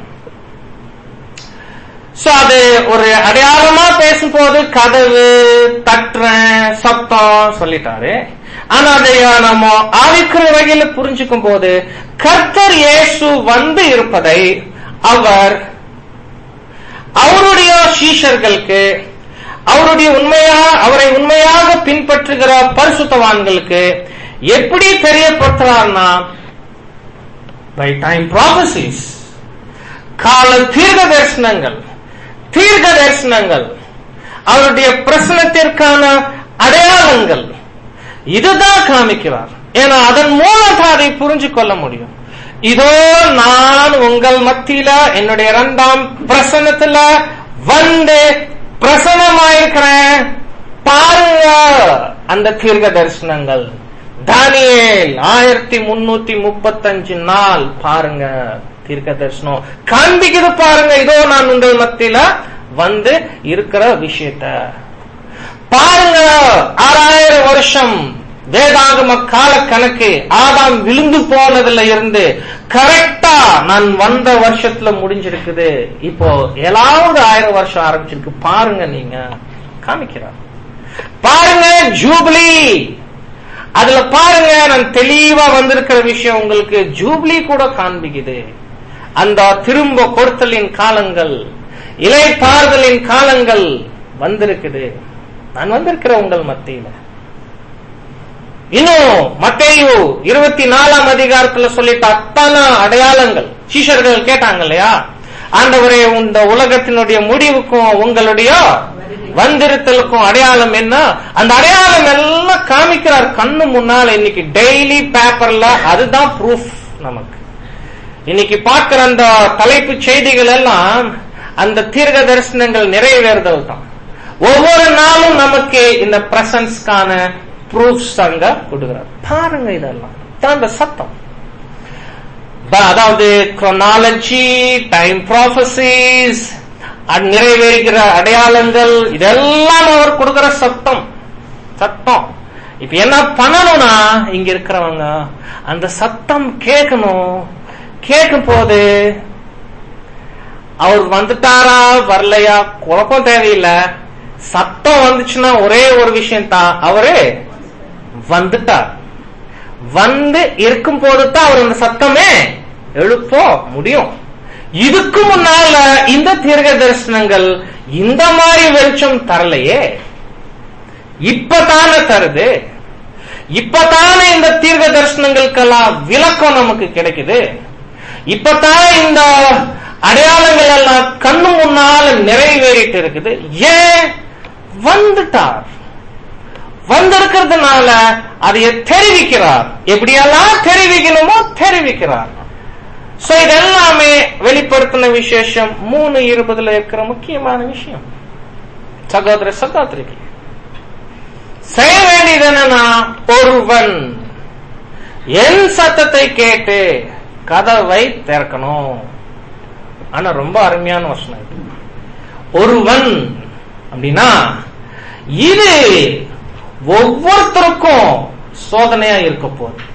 சோ அது ஒரு அடையாளமா பேசும்போது கதவு தட்டுறேன் சத்தம் சொல்லிட்டாரு ஆனா அதை நம்ம ஆவிக்கிற வகையில புரிஞ்சுக்கும் போது கர்த்தர் இயேசு வந்து இருப்பதை அவர் அவருடைய சீஷர்களுக்கு அவருடைய உண்மையா அவரை உண்மையாக பின்பற்றுகிற பரிசுத்தவான்களுக்கு எப்படி தெரியப்படுத்துறார்னா பை டைம் ப்ராபசிஸ் கால தீர்க்க தரிசனங்கள் தீர்க்க தரிசனங்கள் அவருடைய பிரசனத்திற்கான அடையாளங்கள் இதுதான் காமிக்கிறார் ஏன்னா அதன் மூலம் தான் அதை புரிஞ்சு கொள்ள முடியும் இதோ நான் உங்கள் மத்தியில என்னுடைய இரண்டாம் பிரசனத்துல வந்து பிரசனமாயிருக்கிறேன் பாருங்க அந்த தீர்க்க தரிசனங்கள் தானியேல் ஆயிரத்தி முன்னூத்தி முப்பத்தஞ்சு நாள் பாருங்க தீர்க்க தரிசனம் காண்பிக்குது பாருங்க இதோ நான் உங்கள் மத்தியில வந்து இருக்கிற விஷயத்த பாருங்க ஆறாயிரம் வருஷம் வேதாகம கால கணக்கு ஆதாம் விழுந்து போனதுல இருந்து கரெக்டா நான் வந்த வருஷத்துல முடிஞ்சிருக்குது இப்போ ஏழாவது ஆயிரம் வருஷம் ஆரம்பிச்சிருக்கு பாருங்க நீங்க காமிக்கிறார் பாருங்க ஜூப்ளி அதுல பாருங்க நான் தெளிவா வந்திருக்கிற விஷயம் உங்களுக்கு ஜூப்ளி கூட காண்பிக்குது அந்த திரும்ப கொடுத்தலின் காலங்கள் இலைப்பாறுதலின் காலங்கள் வந்திருக்குது நான் வந்திருக்கிற உங்கள் மத்தியில இன்னும் மத்தேயு இருபத்தி நாலாம் அதிகாரத்துல சொல்லிட்ட அத்தனை அடையாளங்கள் சீஷர்கள் கேட்டாங்க இல்லையா ஆண்டவரே இந்த உலகத்தினுடைய முடிவுக்கும் உங்களுடைய வந்திருத்தலுக்கும் அடையாளம் என்ன அந்த அடையாளம் எல்லாம் காமிக்கிறார் கண்ணு முன்னால இன்னைக்கு டெய்லி பேப்பர்ல அதுதான் ப்ரூஃப் நமக்கு இன்னைக்கு பார்க்கிற அந்த தலைப்பு செய்திகள் எல்லாம் அந்த தீர்க்க தரிசனங்கள் நிறைவேறுதல் தான் ஒவ்வொரு நாளும் நமக்கு இந்த பிரசன்ஸ்க்கான ப்ரூஃப்ஸ் அங்க கொடுக்கிறார் பாருங்க இதெல்லாம் தான் அந்த சத்தம் ப- அதாவது chronology டைம் ப்ராஃபசிஸ் நிறைவேறுகிற அடையாளங்கள் இதெல்லாம் அவர் கொடுக்கிற சத்தம் சத்தம் இப்ப என்ன பண்ணணும்னா இங்க இருக்கிறவங்க அந்த சத்தம் கேட்கணும் கேட்கும் போது அவர் வந்துட்டாரா வரலையா குழப்பம் தேவையில்லை சத்தம் வந்துச்சுன்னா ஒரே ஒரு விஷயம் தான் அவரு வந்துட்டார் வந்து இருக்கும் போது தான் அவர் அந்த சத்தமே எழுப்ப முடியும் இதுக்கு முன்னால இந்த தீர்க்க தரிசனங்கள் இந்த மாதிரி வெளிச்சம் தரலையே இப்பதானே தருது இப்பதானே இந்த தீர்க்க தரிசனங்களுக்கெல்லாம் விளக்கம் நமக்கு கிடைக்குது இப்பதான் இந்த அடையாளங்கள் எல்லாம் கண்ணு முன்னால நிறைவேறிட்டு இருக்குது ஏன் வந்துட்டார் வந்திருக்கிறதுனால அதைய தெரிவிக்கிறார் எப்படியெல்லாம் தெரிவிக்கணுமோ தெரிவிக்கிறார் சோ இதெல்லாமே வெளிப்படுத்தின விசேஷம் மூணு இருபதுல இருக்கிற முக்கியமான விஷயம் சகோதர சகோதரிகள் செய்ய வேண்டியது என்னன்னா ஒருவன் என் சத்தத்தை கேட்டு கதவை திறக்கணும் ஆனா ரொம்ப அருமையான வசனம் இது ஒருவன் அப்படின்னா இது ஒவ்வொருத்தருக்கும் சோதனையா இருக்க போகுது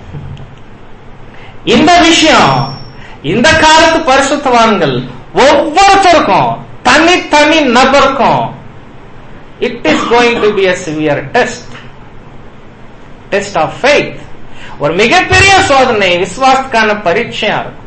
இந்த விஷயம் இந்த காலத்து பரிசுத்தவான்கள் ஒவ்வொருத்தருக்கும் தனித்தனி நபருக்கும் it is going to be a severe test test of faith ஒரு மிகப்பெரிய சோதனை விசுவாசத்துக்கான பரீட்சையா இருக்கும்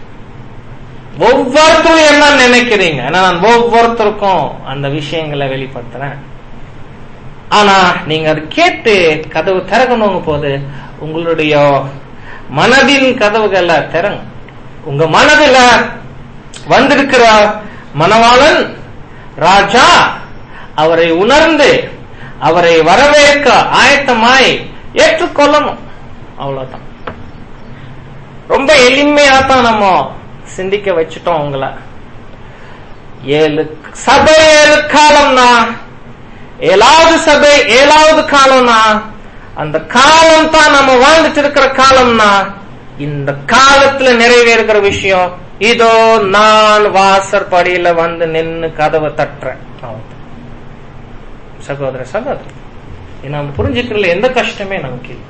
ஒவ்வொருத்தரும் என்ன நினைக்கிறீங்க ஏன்னா நான் ஒவ்வொருத்தருக்கும் அந்த விஷயங்களை வெளிப்படுத்துறேன் ஆனா நீங்க அது கேட்டு கதவு திறக்கணுங்க போது உங்களுடைய மனதின் கதவுகளை திறங்க உங்க மனதுல வந்திருக்கிற மணவாளன் ராஜா அவரை உணர்ந்து அவரை வரவேற்க ஆயத்தமாய் ஏற்றுக்கொள்ளணும் அவ்வளவுதான் ரொம்ப எளிமையா தான் நம்ம சிந்திக்க வச்சுட்டோம் உங்களை ஏழு சபை ஏழு காலம்னா ஏழாவது சபை ஏழாவது காலம்னா அந்த காலம் தான் நம்ம வாழ்ந்துட்டு இருக்கிற காலம்னா இந்த காலத்துல நிறைவேறுகிற விஷயம் இதோ நான் வாசற்படியில வந்து நின்னு கதவை தட்டுறேன் அவ்வளவுதான். சகோதர சகோதரி இது நம்ம புரிஞ்சுக்கிறதுல எந்த கஷ்டமே நமக்கு இல்லை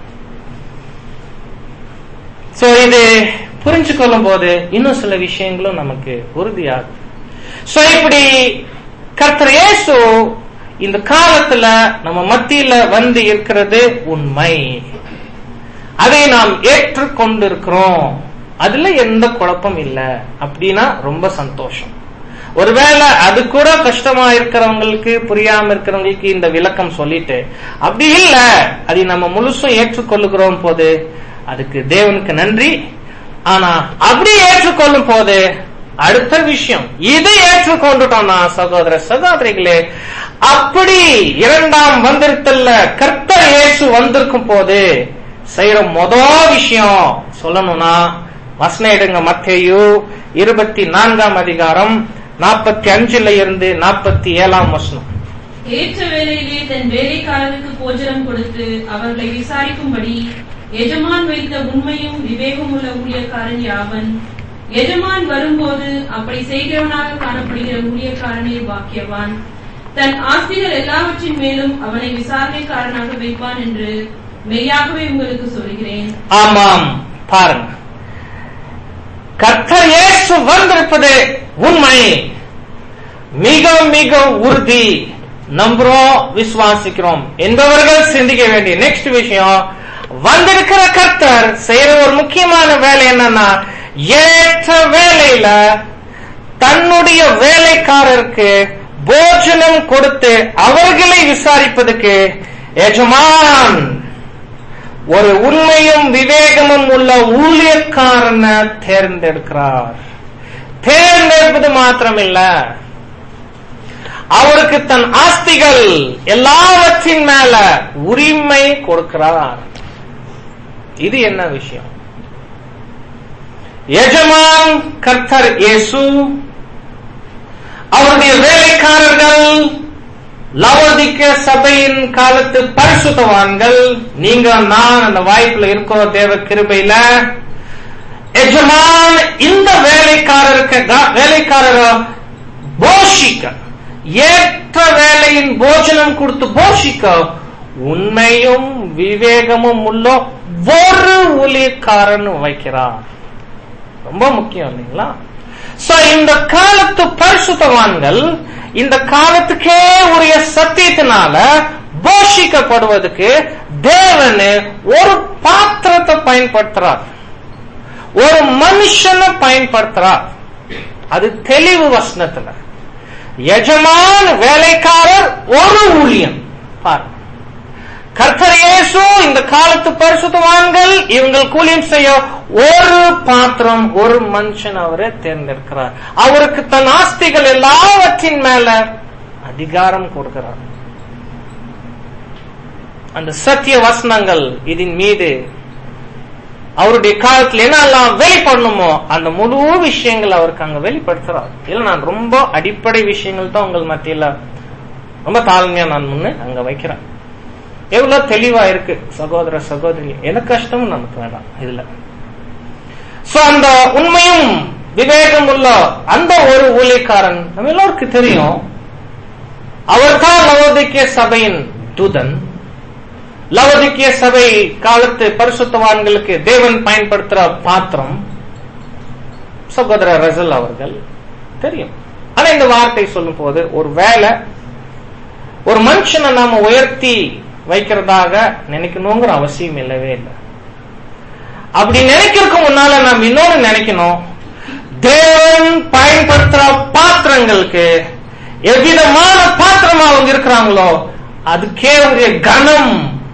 சோ இது புரிஞ்சு கொள்ளும் போது இன்னும் சில விஷயங்களும் நமக்கு உறுதியாகும் சோ இப்படி கர்த்தர் இயேசு இந்த காலத்துல நம்ம மத்தியில வந்து இருக்கிறது உண்மை அதை நாம் ஏற்றுக்கொண்டிருக்கிறோம் அதுல எந்த குழப்பம் இல்ல அப்படின்னா ரொம்ப சந்தோஷம் ஒருவேளை அது கூட கஷ்டமா இருக்கிறவங்களுக்கு புரியாம இருக்கிறவங்களுக்கு இந்த விளக்கம் சொல்லிட்டு அப்படி இல்ல அதை நம்ம முழுசும் ஏற்றுக்கொள்ளுகிறோம் போது அதுக்கு தேவனுக்கு நன்றி ஆனா அப்படி ஏற்றுக்கொள்ளும் போது அடுத்த விஷயம் இதை ஏற்றுக்கொண்டுட்டோம்னா சகோதர சகோதரிகளே அப்படி இரண்டாம் வந்திருத்தல்ல கர்த்தர் இயேசு வந்திருக்கும் போது செய்யற மொதல் விஷயம் சொல்லணும்னா வசனம் எடுங்க மத்தேயு இருபத்தி நான்காம் அதிகாரம் நாற்பத்தி அஞ்சுல இருந்து நாற்பத்தி ஏழாம் வசனம் ஏற்ற வேளையிலே தன் வேலைக்காரருக்கு போஜனம் கொடுத்து அவர்களை விசாரிக்கும்படி எஜமான் வைத்த உண்மையும் விவேகமுள்ள ஊழியக்காரன் யாவன் எஜமான் வரும்போது அப்படி செய்கிறவனாக காணப்படுகிற ஊழியக்காரனே பாக்கியவான் தன் ஆஸ்திகள் எல்லாவற்றின் மேலும் அவனை விசாரணைக்காரனாக வைப்பான் என்று மெய்யாகவே உங்களுக்கு சொல்கிறேன் ஆமாம் பாருங்க கர்த்தர் இயேசு வந்திருப்பது உண்மை மிக மிக உறுதி நம்புறோம் விசுவாசிக்கிறோம் என்பவர்கள் சிந்திக்க வேண்டிய நெக்ஸ்ட் விஷயம் வந்திருக்கிற கர்த்தர் செய்யற ஒரு முக்கியமான வேலை என்னன்னா ஏற்ற வேலையில தன்னுடைய வேலைக்காரருக்கு போஜனம் கொடுத்து அவர்களை விசாரிப்பதற்கு எஜமான் ஒரு உண்மையும் விவேகமும் உள்ள ஊழியக்காரனை தேர்ந்தெடுக்கிறார் தேர்ந்தெடுப்பது மாத்திரமில்ல அவருக்கு தன் ஆஸ்திகள் எல்லாவற்றின் மேல உரிமை கொடுக்கிறார் இது என்ன விஷயம் எஜமான் கர்த்தர் இயேசு அவருடைய வேலைக்காரர்கள் லவோதிக்க சபையின் காலத்து பரிசுத்தவான்கள் நீங்க நான் அந்த வாய்ப்புல இருக்கோம் தேவ கிருபையில எஜமான் இந்த வேலைக்காரருக்கு வேலைக்காரர போஷிக்க ஏற்ற வேலையின் போஜனம் கொடுத்து போஷிக்க உண்மையும் விவேகமும் உள்ள ஒரு ஊழியக்காரன் வைக்கிறார் ரொம்ப முக்கியம் இல்லைங்களா சோ இந்த காலத்து பரிசுத்தவான்கள் இந்த காலத்துக்கே உரிய சத்தியத்தினால போஷிக்கப்படுவதற்கு தேவன் ஒரு பாத்திரத்தை பயன்படுத்துறார் ஒரு மனுஷனை பயன்படுத்துறார் அது தெளிவு வசனத்துல எஜமான வேலைக்காரர் ஒரு ஊழியம் பாருங்க கர்த்தர் இயேசு இந்த காலத்து பரிசுத்தவான்கள் இவங்கள் கூலியம் செய்ய ஒரு பாத்திரம் ஒரு மனுஷன் அவரை தேர்ந்தெடுக்கிறார் அவருக்கு தன் ஆஸ்திகள் எல்லாவற்றின் மேல அதிகாரம் கொடுக்கிறார் அந்த சத்திய வசனங்கள் இதன் மீது அவருடைய காலத்துல என்னெல்லாம் வெளிப்படணுமோ அந்த முழு விஷயங்கள் அவருக்கு அங்க வெளிப்படுத்துறார் இல்ல நான் ரொம்ப அடிப்படை விஷயங்கள் தான் உங்கள் மத்தியில ரொம்ப தாழ்மையா நான் முன்னு அங்க வைக்கிறேன் எவ்வளவு தெளிவா இருக்கு சகோதர சகோதரி எனக்கு கஷ்டமும் நமக்கு வேண்டாம் இதுல சோ அந்த உண்மையும் விவேகம் உள்ள அந்த ஒரு ஊழியக்காரன் நம்ம எல்லோருக்கும் தெரியும் அவர் தான் லவோதிக்கிய சபையின் தூதன் லவோதிக்கிய சபை காலத்து பரிசுத்தவான்களுக்கு தேவன் பயன்படுத்துற பாத்திரம் சகோதரர் ரசல் அவர்கள் தெரியும் ஆனா இந்த வார்த்தை சொல்லும் போது ஒரு வேலை ஒரு மனுஷனை நாம உயர்த்தி வைக்கிறதாக நினைக்கணுங்கிற அவசியம் இல்லவே இல்லை அப்படி நினைக்கிறதுக்கு முன்னால நாம் இன்னொன்னு நினைக்கணும் தேவன் பயன்படுத்துற பாத்திரங்களுக்கு எவ்விதமான பாத்திரமா அவங்க இருக்கிறாங்களோ அதுக்கே உரிய கனம்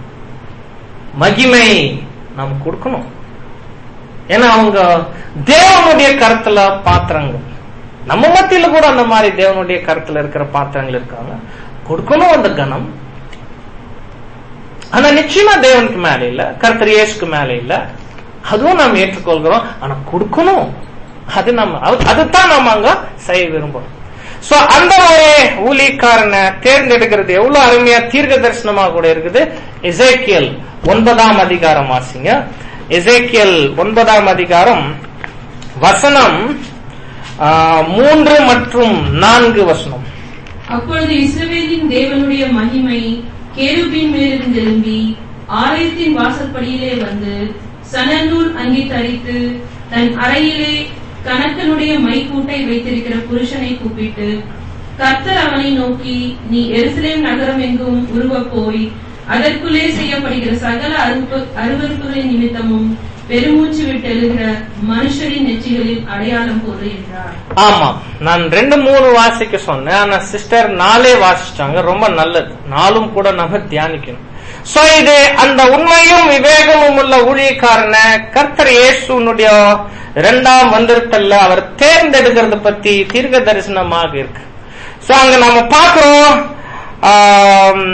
மகிமை நாம் கொடுக்கணும் ஏன்னா அவங்க தேவனுடைய கருத்துல பாத்திரங்கள் நம்ம மத்தியில கூட அந்த மாதிரி தேவனுடைய கருத்துல இருக்கிற பாத்திரங்கள் இருக்காங்க கொடுக்கணும் அந்த கனம் ஆனா நிச்சயமா தேவனுக்கு மேல இல்ல கர்த்தர் இயேசுக்கு மேல இல்ல அதுவும் நாம் ஏற்றுக்கொள்கிறோம் ஆனா கொடுக்கணும் அது நம்ம அது- அதுதான் நம்ம அங்க செய்ய விரும்புறோம் சோ அந்த ஒரு ஊழியக்காரனை தேர்ந்தெடுக்கிறது எவ்வளவு அருமையா தீர்க்க தரிசனமா கூட இருக்குது எசேக்கியல் ஒன்பதாம் அதிகாரம் வாசிங்க எசேக்கியல் ஒன்பதாம் அதிகாரம் வசனம் ஆ, மூன்று மற்றும் நான்கு வசனம் அப்பொழுது இஸ்ரவேலின் தேவனுடைய மகிமை கேருபின் மேலிருந்து எழும்பி ஆலயத்தின் வாசற்படியிலே வந்து சணநூல் அங்கி தரித்து தன் அறையிலே கணக்கனுடைய மைக்கூட்டை வைத்திருக்கிற புருஷனை கூப்பிட்டு கர்த்தர் அவனை நோக்கி நீ எருசலேம் நகரம் எங்கும் உருவப் போய் அதற்குள்ளே செய்யப்படுகிற சகல அருவ- அருவருப்புகளின் நிமித்தமும் பெருமூச்சு விட்டு எழுகிற மனுஷரின் நெற்றிகளில் அடையாளம் போடு என்றார் ஆமா நான் ரெண்டு மூணு வாசிக்க சொன்னேன் ஆனா சிஸ்டர் நாலே வாசிச்சாங்க ரொம்ப நல்லது நாலும் கூட நம்ம தியானிக்கணும் சோ இது அந்த உண்மையும் விவேகமும் உள்ள ஊழியக்காரன கர்த்தர் இயேசுனுடைய இரண்டாம் வந்திருத்தல்ல அவர் தேர்ந்தெடுக்கிறது பத்தி தீர்க்க தரிசனமாக இருக்கு சோ அங்க நம்ம பாக்குறோம் ஆம்,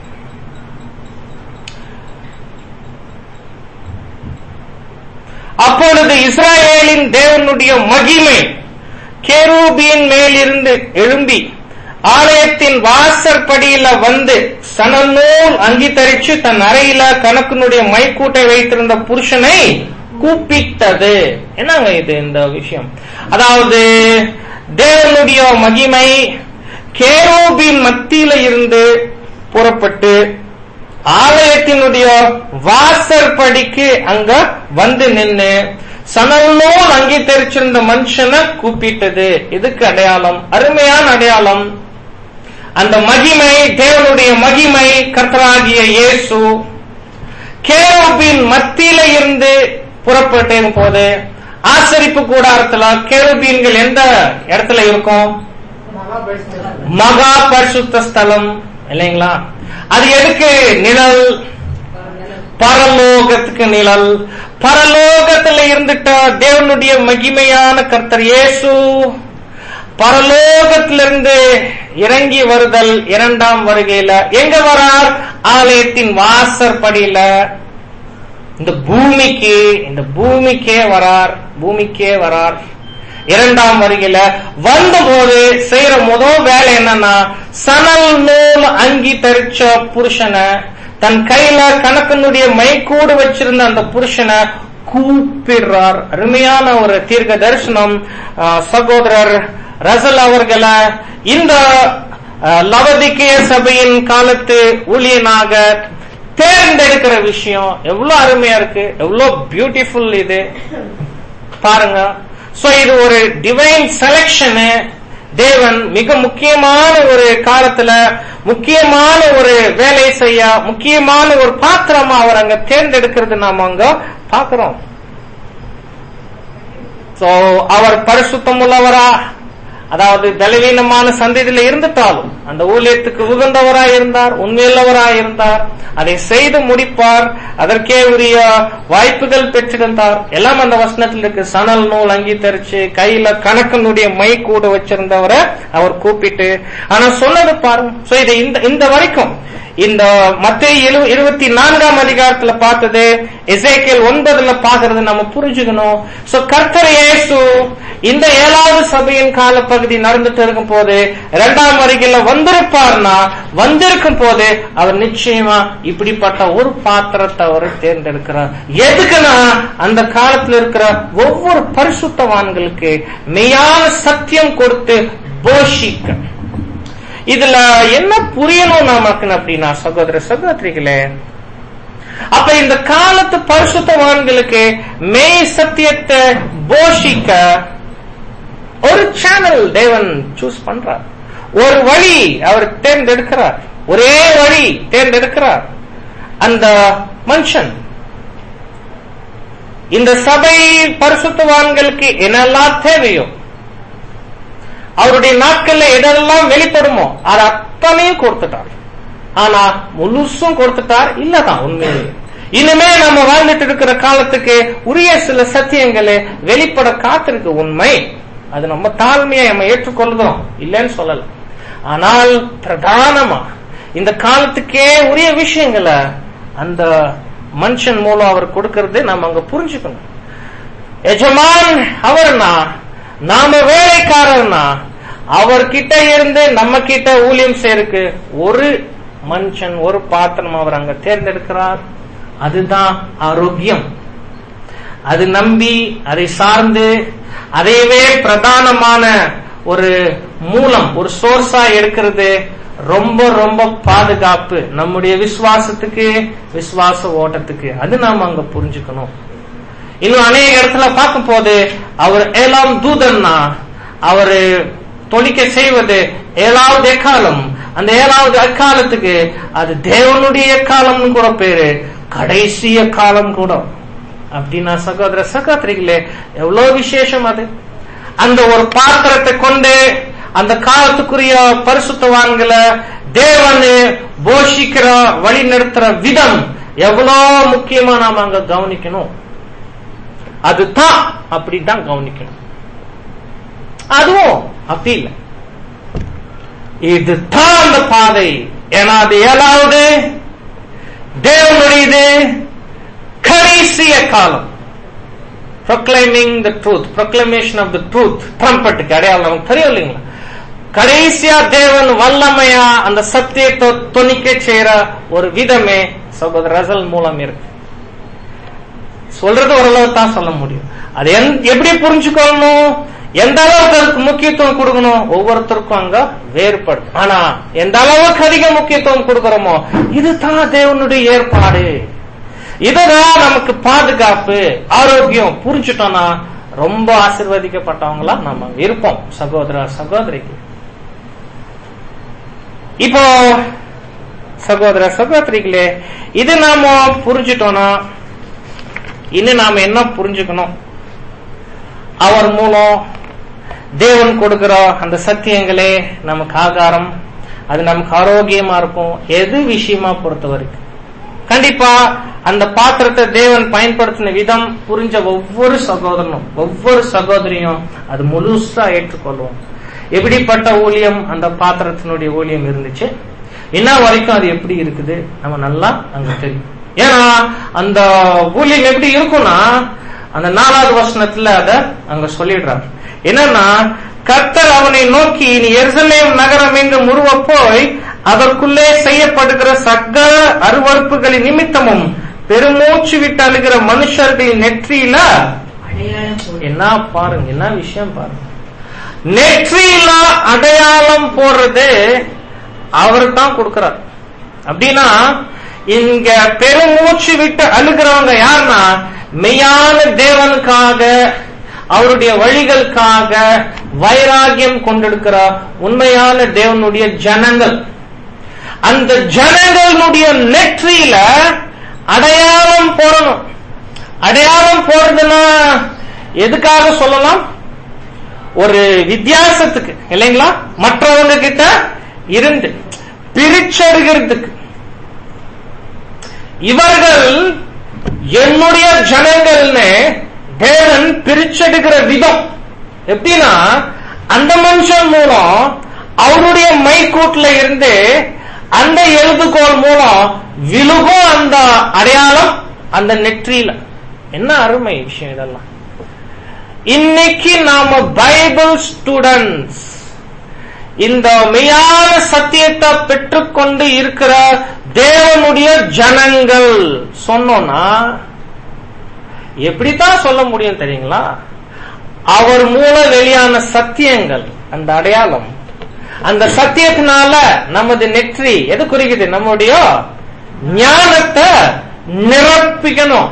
அப்பொழுது இஸ்ராயேலின் தேவனுடைய மகிமை கேரூபியின் மேலிருந்து எழும்பி ஆலயத்தின் வாசற்படியில வந்து சணநூல் அங்கீகரிச்சு தன் அறையில கணக்கனுடைய மைக்கூட்டை வைத்திருந்த புருஷனை கூப்பிட்டது என்னங்க இது இந்த விஷயம் அதாவது தேவனுடைய மகிமை கேரூபின் மத்தியில இருந்து புறப்பட்டு ஆலயத்தினுடைய வாசற்படிக்கு அங்க வந்து நின்னு சணல்நூல் அங்கீகரிச்சிருந்த மனுஷனை கூப்பிட்டது இதுக்கு அடையாளம் அருமையான அடையாளம் அந்த மகிமை தேவனுடைய மகிமை கர்த்தராகிய இயேசு கேரோபின் மத்தியில இருந்து புறப்பட்ட போது ஆசரிப்பு கூடாரத்துல கேரோபீன்கள் எந்த இடத்துல இருக்கும் மகா பரிசுத்தம். மகா பரிசுத்த ஸ்தலம் இல்லைங்களா அது எதுக்கு நிழல் பரலோகத்துக்கு நிழல் பரலோகத்துல இருந்துட்ட தேவனுடைய மகிமையான கர்த்தர் இயேசு பரலோகத்திலிருந்து இறங்கி வருதல் இரண்டாம் வருகையில எங்க வரார் ஆலயத்தின் வாசற்படியில இந்த பூமிக்கு இந்த பூமிக்கே வரார் பூமிக்கே வரார் இரண்டாம் வருகையில வந்தபோது செய்யற முதல் வேலை என்னன்னா சணல் நூல் அங்கி தரிச்ச புருஷனை தன் கையில கணக்கனுடைய மைக்கூடு வச்சிருந்த அந்த புருஷனை கூப்பிடுறார் அருமையான ஒரு தீர்க்க தரிசனம் ஆஹ், சகோதரர் ரசல் அவர்களை இந்த ஆஹ், லவதிகேய சபையின் காலத்து ஊழியனாக தேர்ந்தெடுக்கிற விஷயம் எவ்வளவு அருமையா இருக்கு எவ்வளவு பியூட்டிஃபுல் இது பாருங்க சோ இது ஒரு டிவைன் செலக்ஷனு தேவன் மிக முக்கியமான ஒரு காலத்துல முக்கியமான ஒரு வேலை செய்ய முக்கியமான ஒரு பாத்திரமா அவர் அங்க தேர்ந்தெடுக்கிறது நாம அங்க பாக்குறோம் சோ அவர் பரிசுத்தம் உள்ளவரா அதாவது பலவீனமான சந்ததியில இருந்துட்டாலும் அந்த ஊழியத்துக்கு உகந்தவராய் இருந்தார் உண்மையுள்ளவராய் இருந்தார் அதை செய்து முடிப்பார் அதற்கே உரிய வாய்ப்புகள் பெற்றிருந்தார் எல்லாம் அந்த வசனத்தில் இருக்கு சணல் நூல் அங்கீகரிச்சு கையில கணக்கனுடைய மை கூட வச்சிருந்தவரை அவர் கூப்பிட்டு ஆனா சொன்னது பாருங்க சோ இது இந்த இந்த வரைக்கும் இந்த மத்திய இருபத்தி நான்காம் அதிகாரத்துல பார்த்தது எசேக்கியல் ஒன்பதுல பாக்குறது நம்ம புரிஞ்சுக்கணும் சோ கர்த்தர் இயேசு இந்த ஏழாவது சபையின் கால பகுதி நடந்துட்டு இருக்கும் போது இரண்டாம் வருகையில வந்திருப்பார்னா வந்திருக்கும் போது அவர் நிச்சயமா இப்படிப்பட்ட ஒரு பாத்திரத்தை அவர் தேர்ந்தெடுக்கிறார் எதுக்குன்னா அந்த காலத்துல இருக்கிற ஒவ்வொரு பரிசுத்தவான்களுக்கு மெய்யான சத்தியம் கொடுத்து போஷிக்க இதுல என்ன புரியணும் நமக்கு அப்படின்னா சகோதர சகோதரிகளே அப்ப இந்த காலத்து பரிசுத்தவான்களுக்கு மெய் சத்தியத்தை போஷிக்க ஒரு சேனல் தேவன் சூஸ் பண்றார் ஒரு வழி அவர் தேர்ந்தெடுக்கிறார் ஒரே வழி தேர்ந்தெடுக்கிறார் அந்த மனுஷன் இந்த சபை பரிசுத்தவான்களுக்கு என்னெல்லாம் தேவையோ அவருடைய நாட்கள்ல எதெல்லாம் வெளிப்படுமோ அது அத்தனையும் கொடுத்துட்டார் ஆனா முழுசும் கொடுத்துட்டார் இல்லதான் உண்மையிலே இனிமே நம்ம வாழ்ந்துட்டு இருக்கிற காலத்துக்கு உரிய சில சத்தியங்களை வெளிப்பட காத்திருக்கு உண்மை அது நம்ம தாழ்மையை நம்ம ஏற்றுக்கொள்கிறோம் இல்லைன்னு சொல்லல ஆனால் பிரதானமா இந்த காலத்துக்கே உரிய விஷயங்களை அந்த மனுஷன் மூலம் அவர் கொடுக்கறது நம்ம அங்க புரிஞ்சுக்கணும் எஜமான் அவர்னா நாம வேலைக்காரர்னா அவர்கிட்ட இருந்து நம்ம கிட்ட ஊழியம் செய்யறதுக்கு ஒரு மனுஷன் ஒரு பாத்திரம் அவர் அங்க தேர்ந்தெடுக்கிறார் அதுதான் ஆரோக்கியம் அது நம்பி அதை சார்ந்து அதையவே பிரதானமான ஒரு மூலம் ஒரு சோர்ஸா எடுக்கிறது ரொம்ப ரொம்ப பாதுகாப்பு நம்முடைய விசுவாசத்துக்கு விசுவாச ஓட்டத்துக்கு அது நாம அங்க புரிஞ்சுக்கணும் இன்னும் அநேக இடத்துல பார்க்கும் போது அவர் ஏழாம் தூதன்னா அவரு தொழிக்க செய்வது ஏழாவது எக்காலம் அந்த ஏழாவது அக்காலத்துக்கு அது தேவனுடைய எக்காலம்னு கூட பேரு கடைசி காலம் கூட அப்படின்னா சகோதர சகோதரிகளே எவ்வளவு விசேஷம் அது அந்த ஒரு பாத்திரத்தை கொண்டு அந்த காலத்துக்குரிய பரிசுத்தவான்களை தேவன் போஷிக்கிற வழி நடத்துற விதம் எவ்வளவு முக்கியமா நாம அங்க கவனிக்கணும் அதுதான் அப்படிதான் கவனிக்கணும் அதுவும் அப்படி இல்லை இதுதான் அந்த பாதை ஏன்னா அது ஏழாவது தேவனுடையது கடைசிய காலம் proclaiming the truth proclamation of the truth ட்ரம்பட்டுக்கு அடையாளம் நமக்கு தெரியும் இல்லைங்களா கடைசியா தேவன் வல்லமையா அந்த சத்தியத்தை தொனிக்க செய்யற ஒரு விதமே சகோதர ரசல் மூலம் இருக்கு சொல்றது ஓரளவு தான் சொல்ல முடியும் அது எப்படி புரிஞ்சுக்கணும் எந்த அளவுக்கு அதுக்கு முக்கியத்துவம் கொடுக்கணும் ஒவ்வொருத்தருக்கும் அங்க வேறுபடும் ஆனா எந்த அளவுக்கு அதிக முக்கியத்துவம் கொடுக்கிறோமோ இதுதான் தேவனுடைய ஏற்பாடு இதுதான் நமக்கு பாதுகாப்பு ஆரோக்கியம் புரிஞ்சுட்டோம்னா ரொம்ப ஆசிர்வதிக்கப்பட்டவங்களா நம்ம இருப்போம் சகோதர சகோதரிக்கு இப்போ சகோதர சகோதரிகளே இது நாம புரிஞ்சுட்டோம்னா இன்னும் நாம என்ன புரிஞ்சுக்கணும் அவர் மூலம் தேவன் கொடுக்கிற அந்த சத்தியங்களே நமக்கு ஆகாரம் அது நமக்கு ஆரோக்கியமா இருக்கும் எது விஷயமா பொறுத்த வரைக்கும் கண்டிப்பா அந்த பாத்திரத்தை தேவன் பயன்படுத்தின விதம் புரிஞ்ச ஒவ்வொரு சகோதரனும் ஒவ்வொரு சகோதரியும் அது முழுசா ஏற்றுக்கொள்வோம் எப்படிப்பட்ட ஊழியம் அந்த பாத்திரத்தினுடைய ஊழியம் இருந்துச்சு என்ன வரைக்கும் அது எப்படி இருக்குது நம்ம நல்லா அங்க தெரியும் ஏன்னா அந்த ஊழியம் எப்படி இருக்கும்னா அந்த நாலாவது வசனத்துல அத அங்க சொல்லிடுறார் என்னன்னா கர்த்தர் அவனை நோக்கி நீ எருசலேம் நகரம் என்று முருவ போய் அதற்குள்ளே செய்யப்படுகிற சகல அருவறுப்புகளின் நிமித்தமும் பெருமூச்சு விட்டு அழுகிற மனுஷர்களின் நெற்றியில அடையாளம் போடு என்ன பாருங்க என்ன விஷயம் பாருங்க நெற்றியில அடையாளம் போடுறது அவர் தான் கொடுக்கிறார் அப்படின்னா இங்க பெருமூச்சு விட்டு அழுகிறவங்க யாருன்னா மெய்யான தேவனுக்காக அவருடைய வழிகளுக்காக வைராகியம் கொண்டிருக்கிற உண்மையான தேவனுடைய ஜனங்கள் அந்த ஜனங்களுடைய நெற்றியில அடையாளம் போடணும் அடையாளம் போடுறதுன்னா எதுக்காக சொல்லலாம் ஒரு வித்தியாசத்துக்கு இல்லைங்களா மற்றவங்க கிட்ட இருந்து பிரிச்சறிகிறதுக்கு இவர்கள் என்னுடைய ஜனங்கள்னு தேவன் பிரிச்செடுக்கிற விதம் எப்படின்னா அந்த மனுஷன் மூலம் அவருடைய மைக்கூட்ல இருந்து அந்த எழுதுகோல் மூலம் விழுகும் அந்த அடையாளம் அந்த நெற்றியில என்ன அருமை விஷயம் இதெல்லாம் இன்னைக்கு நாம பைபிள் ஸ்டூடெண்ட்ஸ் இந்த மெய்யான சத்தியத்தை பெற்றுக்கொண்டு இருக்கிற தேவனுடைய ஜனங்கள் சொன்னோம்னா எப்படித்தான் சொல்ல முடியும் தெரியுங்களா அவர் மூலம் வெளியான சத்தியங்கள் அந்த அடையாளம் அந்த சத்தியத்தினால நமது நெற்றி எது குறிக்குது நம்முடைய ஞானத்தை நிரப்பிக்கணும்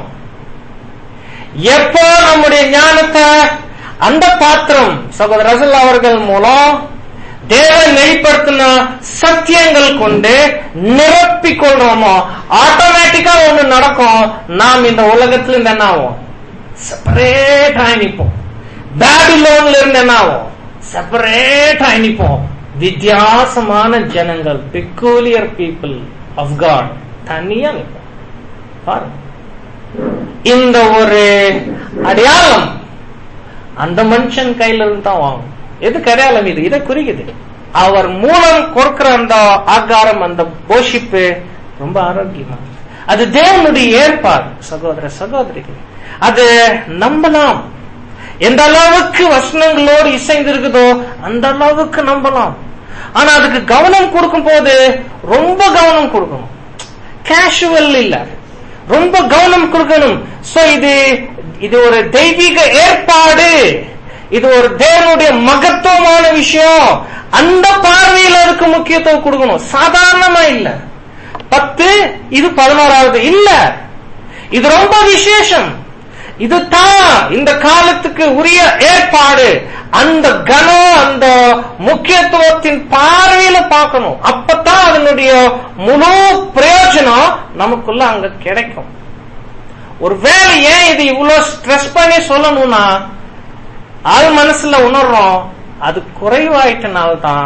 எப்போ நம்முடைய ஞானத்தை அந்த பாத்திரம் சகோதர ரசல் அவர்கள் மூலம் தேவன் வெளிப்படுத்தின சத்தியங்கள் கொண்டு நிரப்பிக் கொள்றோமோ ஆட்டோமேட்டிக்கா ஒண்ணு நடக்கும் நாம் இந்த உலகத்துல இருந்து என்ன ஆகும் செப்பரேட் ஆகி நிற்போம் பேபிலோன்ல இருந்து என்ன ஆகும் செப்பரேட் ஆகி நிற்போம் வித்தியாசமான ஜனங்கள் பெக்கூலியர் பீப்புள் ஆஃப் காட் தனியா நிற்போம் பாருங்க இந்த ஒரு அடையாளம் அந்த மனுஷன் கையில இருந்து தான் வாங்கும் எதுக்கு அடையாளம் இது இதை குறிக்குது அவர் மூலம் கொடுக்கிற அந்த ஆகாரம் அந்த போஷிப்பு ரொம்ப ஆரோக்கியமா அது தேவனுடைய ஏற்பாடு சகோதர சகோதரிகள் அது நம்பலாம் எந்த அளவுக்கு வசனங்களோடு இசைந்திருக்குதோ அந்த அளவுக்கு நம்பலாம் ஆனா அதுக்கு கவனம் கொடுக்கும் போது ரொம்ப கவனம் கொடுக்கணும் கேஷுவல் இல்ல ரொம்ப கவனம் கொடுக்கணும் சோ இது இது ஒரு தெய்வீக ஏற்பாடு இது ஒரு தேவனுடைய மகத்துவமான விஷயம் அந்த பார்வையில அதுக்கு முக்கியத்துவம் கொடுக்கணும் சாதாரணமா இல்ல பத்து இது பதினோராவது இல்ல இது ரொம்ப விசேஷம் இதுதான் இந்த காலத்துக்கு உரிய ஏற்பாடு அந்த கனம் அந்த முக்கியத்துவத்தின் பார்வையில பார்க்கணும் அப்பதான் அதனுடைய முழு பிரயோஜனம் நமக்குள்ள அங்க கிடைக்கும் ஒருவேளை ஏன் இது இவ்வளவு ஸ்ட்ரெஸ் பண்ணி சொல்லணும்னா அது மனசுல உணர்றோம் அது குறைவாயிட்டனால்தான்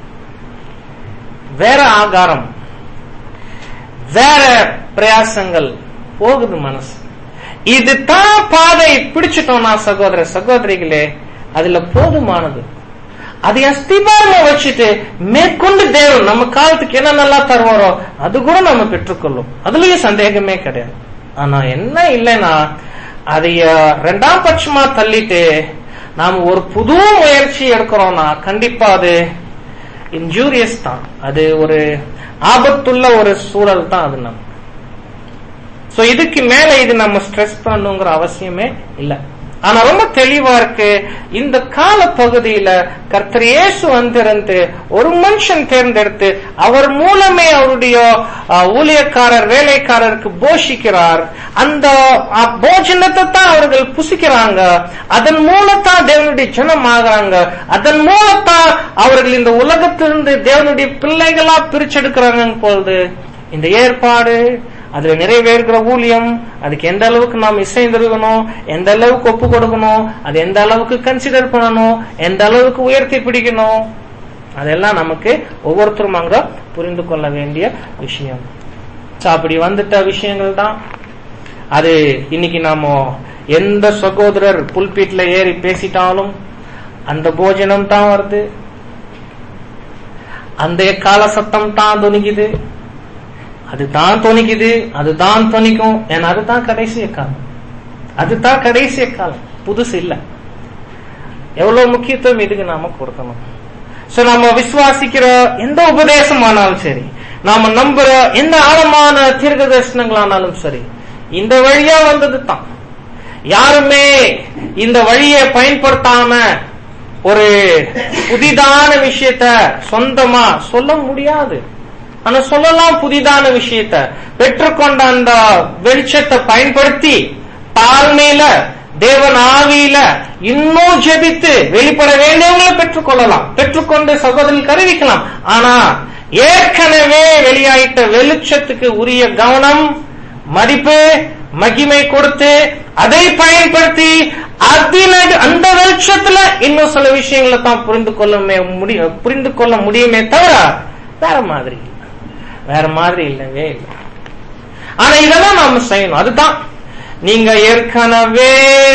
வேற ஆகாரம் வேற பிரயாசங்கள் போகுது மனசு இதுதான் பாதை பிடிச்சிட்டோம்னா சகோதர சகோதரிகளே அதுல போதுமானது அதை அஸ்திபாரமா வச்சுட்டு மேற்கொண்டு தேவன் நம்ம காலத்துக்கு என்ன நல்லா தருவாரோ அது கூட நம்ம பெற்றுக்கொள்ளும் அதுலயும் சந்தேகமே கிடையாது ஆனா என்ன இல்லைன்னா அதைய ரெண்டாம் பட்சமா தள்ளிட்டு நாம ஒரு புது முயற்சி எடுக்கிறோம்னா கண்டிப்பா அது இன்ஜூரியஸ் தான் அது ஒரு ஆபத்துள்ள ஒரு சூழல் தான் அது நம்ம சோ இதுக்கு மேல இது நம்ம ஸ்ட்ரெஸ் பண்ணுங்கிற அவசியமே இல்ல ஆனா ரொம்ப தெளிவா இருக்கு இந்த கால பகுதியில கர்த்தர் இயேசு வந்திருந்து ஒரு மனுஷன் தேர்ந்தெடுத்து அவர் மூலமே அவருடைய அஹ், ஊழியக்காரர் வேலைக்காரருக்கு போஷிக்கிறார் அந்த அஹ், போஜனத்தை தான் அவர்கள் புசிக்கிறாங்க அதன் மூலத்தான் தேவனுடைய ஜனம் ஆகிறாங்க அதன் மூலத்தான் அவர்கள் இந்த உலகத்திலிருந்து தேவனுடைய பிள்ளைகளா பிரிச்செடுக்கிறாங்க பொழுது இந்த ஏற்பாடு அதுல நிறைவேறுகிற ஊழியம் அதுக்கு எந்த அளவுக்கு நாம் இசைந்திருக்கணும் எந்த அளவுக்கு ஒப்பு கொடுக்கணும் அது எந்த அளவுக்கு கன்சிடர் பண்ணணும் எந்த அளவுக்கு உயர்த்தி பிடிக்கணும் அதெல்லாம் நமக்கு ஒவ்வொருத்தரும் அங்க புரிந்து கொள்ள வேண்டிய விஷயம் So, அப்படி வந்துட்ட விஷயங்கள் தான் அது இன்னைக்கு நாம எந்த சகோதரர் புல்பீட்ல ஏறி பேசிட்டாலும் அந்த போஜனம் தான் வருது அந்த கால சத்தம் தான் துணிக்குது அதுதான் துணிக்குது அதுதான் துணிக்கும் ஏன்னா அதுதான் கடைசி காலம் அதுதான் கடைசி காலம் புதுசு இல்ல எவ்வளவு முக்கியத்துவம் இதுக்கு நாம கொடுக்கணும் சோ நம்ம விசுவாசிக்கிற எந்த உபதேசம் ஆனாலும் சரி நாம நம்புற எந்த ஆழமான தீர்க்க தரிசனங்களானாலும் சரி இந்த வழியா வந்தது தான் யாருமே இந்த வழியை பயன்படுத்தாம ஒரு புதிதான விஷயத்த சொந்தமா சொல்ல முடியாது ஆனா சொல்லலாம் புதிதான விஷயத்த பெற்றுக்கொண்ட அந்த வெளிச்சத்தை பயன்படுத்தி தாழ்மையில தேவன் ஆவியில இன்னும் ஜெபித்து வெளிப்பட வேண்டியவங்களை பெற்றுக்கொள்ளலாம் பெற்றுக்கொண்டு சகோதரனுக்கு அறிவிக்கலாம் ஆனா ஏற்கனவே வெளியாயிட்ட வெளிச்சத்துக்கு உரிய கவனம் மதிப்பு மகிமை கொடுத்து அதை பயன்படுத்தி அதில் அந்த வெளிச்சத்துல இன்னும் சில விஷயங்களை தான் புரிந்து கொள்ள முடியும் புரிந்து கொள்ள முடியுமே தவிர வேற மாதிரி இல்ல. வேற மாதிரி இல்லவே இல்லை ஆனா இதெல்லாம் நாம செய்யணும் அதுதான் நீங்க ஏற்கனவே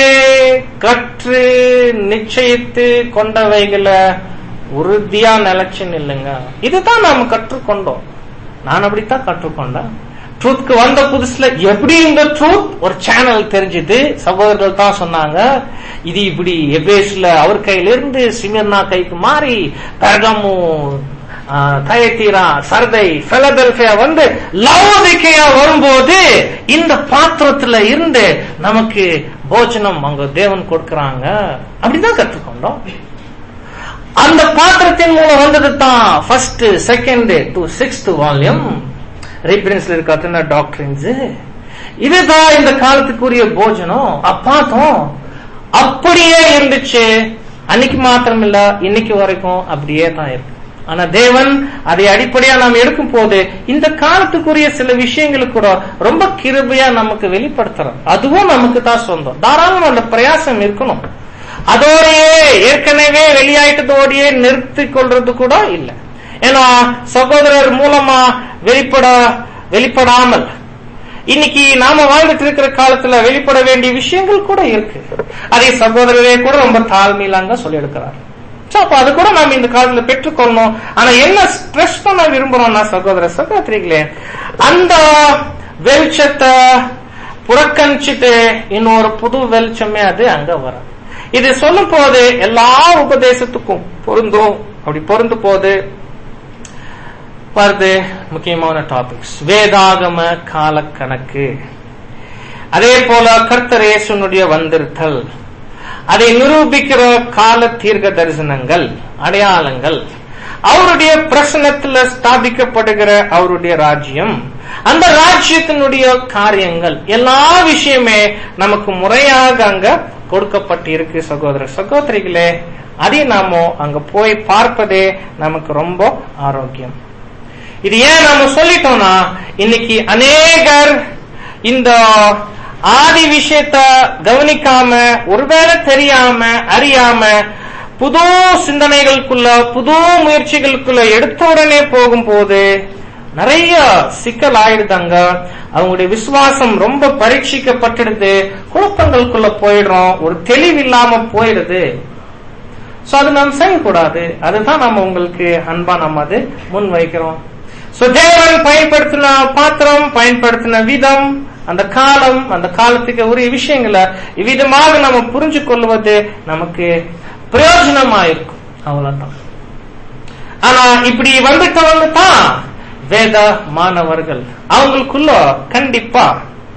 கற்று நிச்சயித்து கொண்டவைகளை உறுதியா நிலைச்சுன்னு இல்லைங்க இதுதான் நாம கற்றுக்கொண்டோம் நான் அப்படித்தான் கற்றுக்கொண்டேன் ட்ரூத்க்கு வந்த புதுசுல எப்படி இந்த ட்ரூத் ஒரு சேனல் தெரிஞ்சது சகோதரர்கள் தான் சொன்னாங்க இது இப்படி எபேஸ்ல அவர் கையில இருந்து சிமிர்னா கைக்கு மாறி பெரகமு தயத்தீரா சர்தை பெலதெல்பியா வந்து லவோதிக்கையா வரும்போது இந்த பாத்திரத்துல இருந்து நமக்கு போஜனம் அங்க தேவன் கொடுக்கறாங்க அப்படிதான் கற்றுக்கொண்டோம் அந்த பாத்திரத்தின் மூலம் வந்தது தான் first second to sixth volume ரீபரன்ஸ்ல இருக்க அத்தனை டாக்டரின்ஸ் இதுதான் இந்த காலத்துக்குரிய போஜனம் அப்பாத்தம் அப்படியே இருந்துச்சு அன்னைக்கு மாத்திரம் இல்ல இன்னைக்கு வரைக்கும் அப்படியே தான் இருக்கு ஆனா தேவன் அதை அடிப்படையா நாம் எடுக்கும் போது இந்த காலத்துக்குரிய சில விஷயங்களுக்கு கூட ரொம்ப கிருபையா நமக்கு வெளிப்படுத்துறோம் அதுவும் நமக்கு தான் சொந்தம் தாராளம் அந்த பிரயாசம் இருக்கணும் அதோடையே ஏற்கனவே வெளியாயிட்டதோடையே நிறுத்திக் கொள்றது கூட இல்லை ஏன்னா சகோதரர் மூலமா வெளிப்பட வெளிப்படாமல் இன்னைக்கு நாம வாழ்ந்துட்டு இருக்கிற காலத்துல வெளிப்பட வேண்டிய விஷயங்கள் கூட இருக்கு அதை சகோதரரே கூட ரொம்ப தாழ்மையிலாங்க சொல்லி எடுக்கிறார் சோ அப்ப அது கூட நாம இந்த காலத்துல பெற்றுக்கொள்ளணும் ஆனா என்ன ஸ்ட்ரெஸ் பண்ண விரும்புறோம்னா சகோதர சகோதரிகளே அந்த வெளிச்சத்தை புறக்கணிச்சுட்டு இன்னொரு புது வெளிச்சமே அது அங்க வரும் இது சொல்லும் போது எல்லா உபதேசத்துக்கும் பொருந்தும் அப்படி பொருந்து போது வருது முக்கியமான டாபிக்ஸ் வேதாகம காலக்கணக்கு அதே போல கர்த்தரேசனுடைய வந்திருத்தல் அதை நிரூபிக்கிற கால தீர்க்க தரிசனங்கள் அடையாளங்கள் அவருடைய பிரசனத்துல ஸ்தாபிக்கப்படுகிற அவருடைய ராஜ்யம் அந்த ராஜ்யத்தினுடைய காரியங்கள் எல்லா விஷயமே நமக்கு முறையாக அங்க கொடுக்கப்பட்டிருக்கு சகோதர சகோதரிகளே அதை நாம அங்க போய் பார்ப்பதே நமக்கு ரொம்ப ஆரோக்கியம் இது ஏன் நாம சொல்லிட்டோம்னா இன்னைக்கு அநேகர் இந்த ஆதி விஷயத்த கவனிக்காம ஒருவேளை தெரியாம அறியாம புது சிந்தனைகளுக்குள்ள புது முயற்சிகளுக்குள்ள எடுத்த உடனே போகும்போது நிறைய சிக்கல் ஆயிடுதாங்க அவங்களுடைய விசுவாசம் ரொம்ப பரீட்சிக்கப்பட்டுடுது குழப்பங்களுக்குள்ள போயிடுறோம் ஒரு தெளிவில்லாம போயிடுது சோ அது நாம் செய்யக்கூடாது அதுதான் நம்ம உங்களுக்கு அன்பா நம்ம அது முன் வைக்கிறோம் சோ தேவன் பயன்படுத்தின பாத்திரம் பயன்படுத்தின விதம் அந்த காலம் அந்த காலத்துக்கு உரிய விஷயங்களை இவ்விதமாக நம்ம புரிஞ்சு கொள்வது நமக்கு பிரயோஜனமா இருக்கும் அவ்வளவுதான் ஆனா இப்படி வந்துட்டவங்க தான் வேத மாணவர்கள் அவங்களுக்குள்ள கண்டிப்பா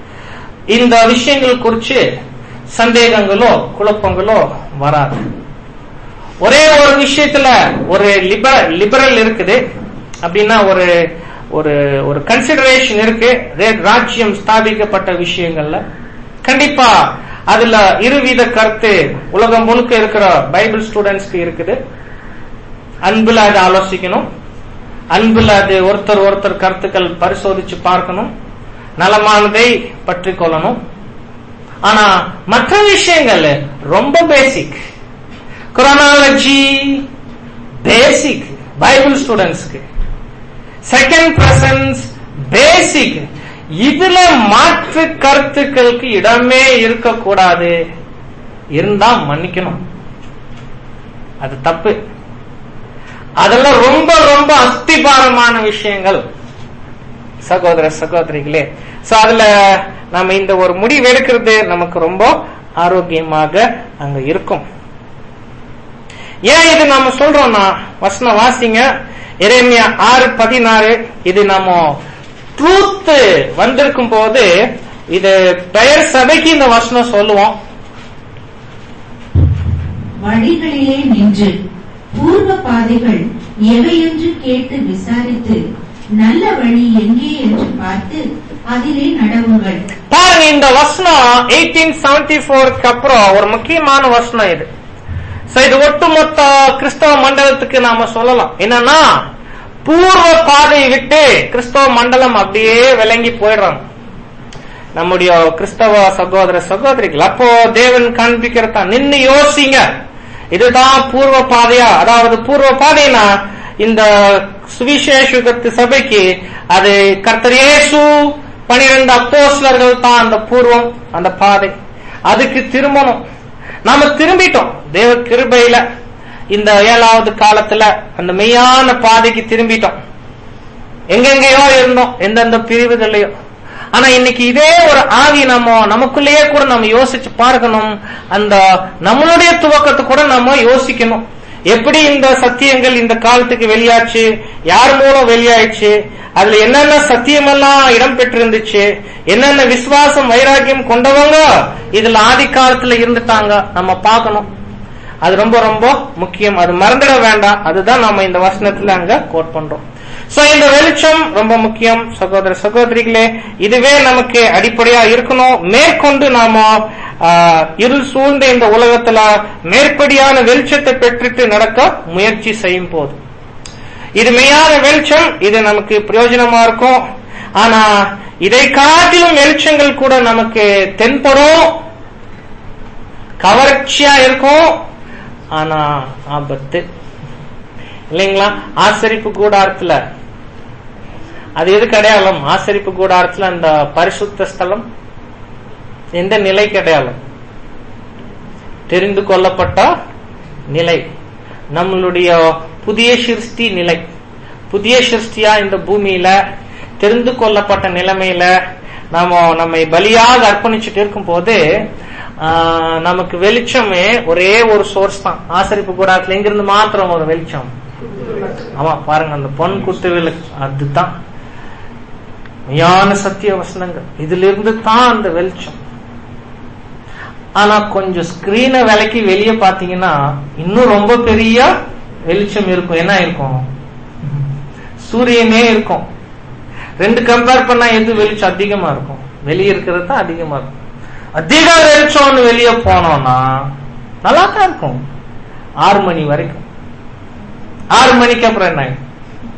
இந்த விஷயங்கள் குறிச்சு சந்தேகங்களோ குழப்பங்களோ வராது ஒரே ஒரு விஷயத்துல ஒரு லிபரல் லிபரல் இருக்குது அப்படின்னா ஒரு ஒரு ஒரு கன்சிடரேஷன் இருக்கு ராஜ்யம் ஸ்தாபிக்கப்பட்ட விஷயங்கள்ல கண்டிப்பா அதுல இருவித கருத்து உலகம் முழுக்க இருக்கிற பைபிள் ஸ்டூடெண்ட்ஸ்க்கு இருக்குது அன்புல அதை ஆலோசிக்கணும் அன்புல அது ஒருத்தர் ஒருத்தர் கருத்துக்கள் பரிசோதிச்சு பார்க்கணும் நலமானதை பற்றி கொள்ளணும் ஆனா மற்ற விஷயங்கள் ரொம்ப பேசிக் குரோனாலஜி பேசிக் பைபிள் ஸ்டூடெண்ட்ஸ்க்கு செகண்ட் பிரசன்ஸ் பேசிக் இதுல மாற்று கருத்துக்களுக்கு இடமே இருக்கக்கூடாது இருந்தா மன்னிக்கணும் அது தப்பு அதெல்லாம் ரொம்ப ரொம்ப அஸ்திபாரமான விஷயங்கள் சகோதர சகோதரிகளே சோ அதுல நம்ம இந்த ஒரு முடிவு எடுக்கிறது நமக்கு ரொம்ப ஆரோக்கியமாக அங்க இருக்கும் ஏன் இது நம்ம சொல்றோம்னா வசனம் வாசிங்க எரேமியா ஆறு பதினாறு இது நம்ம ட்ரூத் வந்திருக்கும் போது இது பெயர் சபைக்கு இந்த வசனம் சொல்லுவோம் வழிகளிலே நின்று பூர்வ பாதைகள் எவையென்று கேட்டு விசாரித்து நல்ல வழி எங்கே என்று பார்த்து அதிலே நடவுங்கள் பாருங்க இந்த வசனம் எயிட்டீன் செவன்டி ஃபோருக்கு அப்புறம் ஒரு முக்கியமான வசனம் இது So, இது ஒட்டுமொத்த கிறிஸ்தவ மண்டலத்துக்கு நாம சொல்லலாம் என்னன்னா பூர்வ பாதையை விட்டு கிறிஸ்தவ மண்டலம் அப்படியே விளங்கி போயிடுறாங்க நம்முடைய கிறிஸ்தவ சகோதர சகோதரிகள் அப்போ தேவன் காண்பிக்கிறதா நின்னு யோசிங்க இதுதான் பூர்வ பாதையா அதாவது பூர்வ பாதைனா இந்த சுவிசேஷகத்து சபைக்கு அது கர்த்தர் இயேசு பனிரெண்டு அப்போஸ்லர்கள் தான் அந்த பூர்வம் அந்த பாதை அதுக்கு திரும்பணும் நாம திரும்பிட்டோம் தேவ கிருபையில இந்த ஏழாவது காலத்துல அந்த மெய்யான பாதைக்கு திரும்பிட்டோம் எங்கெங்கேயோ இருந்தோம் எந்தெந்த பிரிவுகள்லயோ ஆனா இன்னைக்கு இதே ஒரு ஆவி நம்ம நமக்குள்ளேயே கூட நம்ம யோசிச்சு பார்க்கணும் அந்த நம்மளுடைய துவக்கத்தை கூட நம்ம யோசிக்கணும் எப்படி இந்த சத்தியங்கள் இந்த காலத்துக்கு வெளியாச்சு யார் மூலம் வெளியாயிடுச்சு அதுல என்னென்ன சத்தியமெல்லாம் இடம் பெற்றிருந்துச்சு என்னென்ன விசுவாசம் வைராக்கியம் கொண்டவங்க இதுல ஆதி காலத்துல இருந்துட்டாங்க நம்ம பார்க்கணும் அது ரொம்ப ரொம்ப முக்கியம் அது மறந்துட வேண்டாம் அதுதான் நம்ம இந்த வசனத்துல அங்க கோட் பண்றோம் சோ இந்த வெளிச்சம் ரொம்ப முக்கியம் சகோதர சகோதரிகளே இதுவே நமக்கு அடிப்படையா இருக்கணும் மேற்கொண்டு நாம ஆஹ், இருள் சூழ்ந்த இந்த உலகத்துல மேற்படியான வெளிச்சத்தை பெற்றுட்டு நடக்க முயற்சி செய்யும் போது இது மெய்யான வெளிச்சம் இது நமக்கு பிரயோஜனமா இருக்கும் ஆனா இதை காட்டிலும் வெளிச்சங்கள் கூட நமக்கு தென்படும் கவர்ச்சியா இருக்கும் ஆனா ஆபத்து இல்லைங்களா ஆசரிப்பு கூடாரத்துல அது எதுக்கு அடையாளம் ஆசரிப்பு கூடாரத்துல அந்த பரிசுத்த ஸ்தலம் எந்த நிலைக்கு அடையாளம் தெரிந்து கொள்ளப்பட்ட நிலை நம்மளுடைய புதிய சிருஷ்டி நிலை புதிய சிருஷ்டியா இந்த பூமியில தெரிந்து கொள்ளப்பட்ட நிலைமையில நாம நம்மை பலியாக அர்ப்பணிச்சுட்டு இருக்கும் போது ஆஹ், நமக்கு வெளிச்சமே ஒரே ஒரு சோர்ஸ் தான் ஆசரிப்பு கூடாரத்துல எங்கிருந்து மாத்திரம் ஒரு வெளிச்சம் ஆமா பாருங்க அந்த பொன் குத்து விளக்கு அதுதான் மெய்யான சத்திய வசனங்கள் இதுல இருந்து தான் அந்த வெளிச்சம் ஆனா கொஞ்சம் ஸ்கிரீனை விலைக்கு வெளியே பாத்தீங்கன்னா இன்னும் ரொம்ப பெரிய வெளிச்சம் இருக்கும் என்ன இருக்கும் சூரியனே இருக்கும் ரெண்டு கம்பேர் பண்ணா எது வெளிச்சம் அதிகமா இருக்கும் வெளியே இருக்கிறது தான் அதிகமா இருக்கும் அதிக வெளிச்சம்னு வெளியே போனோம்னா நல்லா தான் இருக்கும் ஆறு மணி வரைக்கும் ஆறு மணிக்கு அப்புறம் என்ன ஆயிடும்?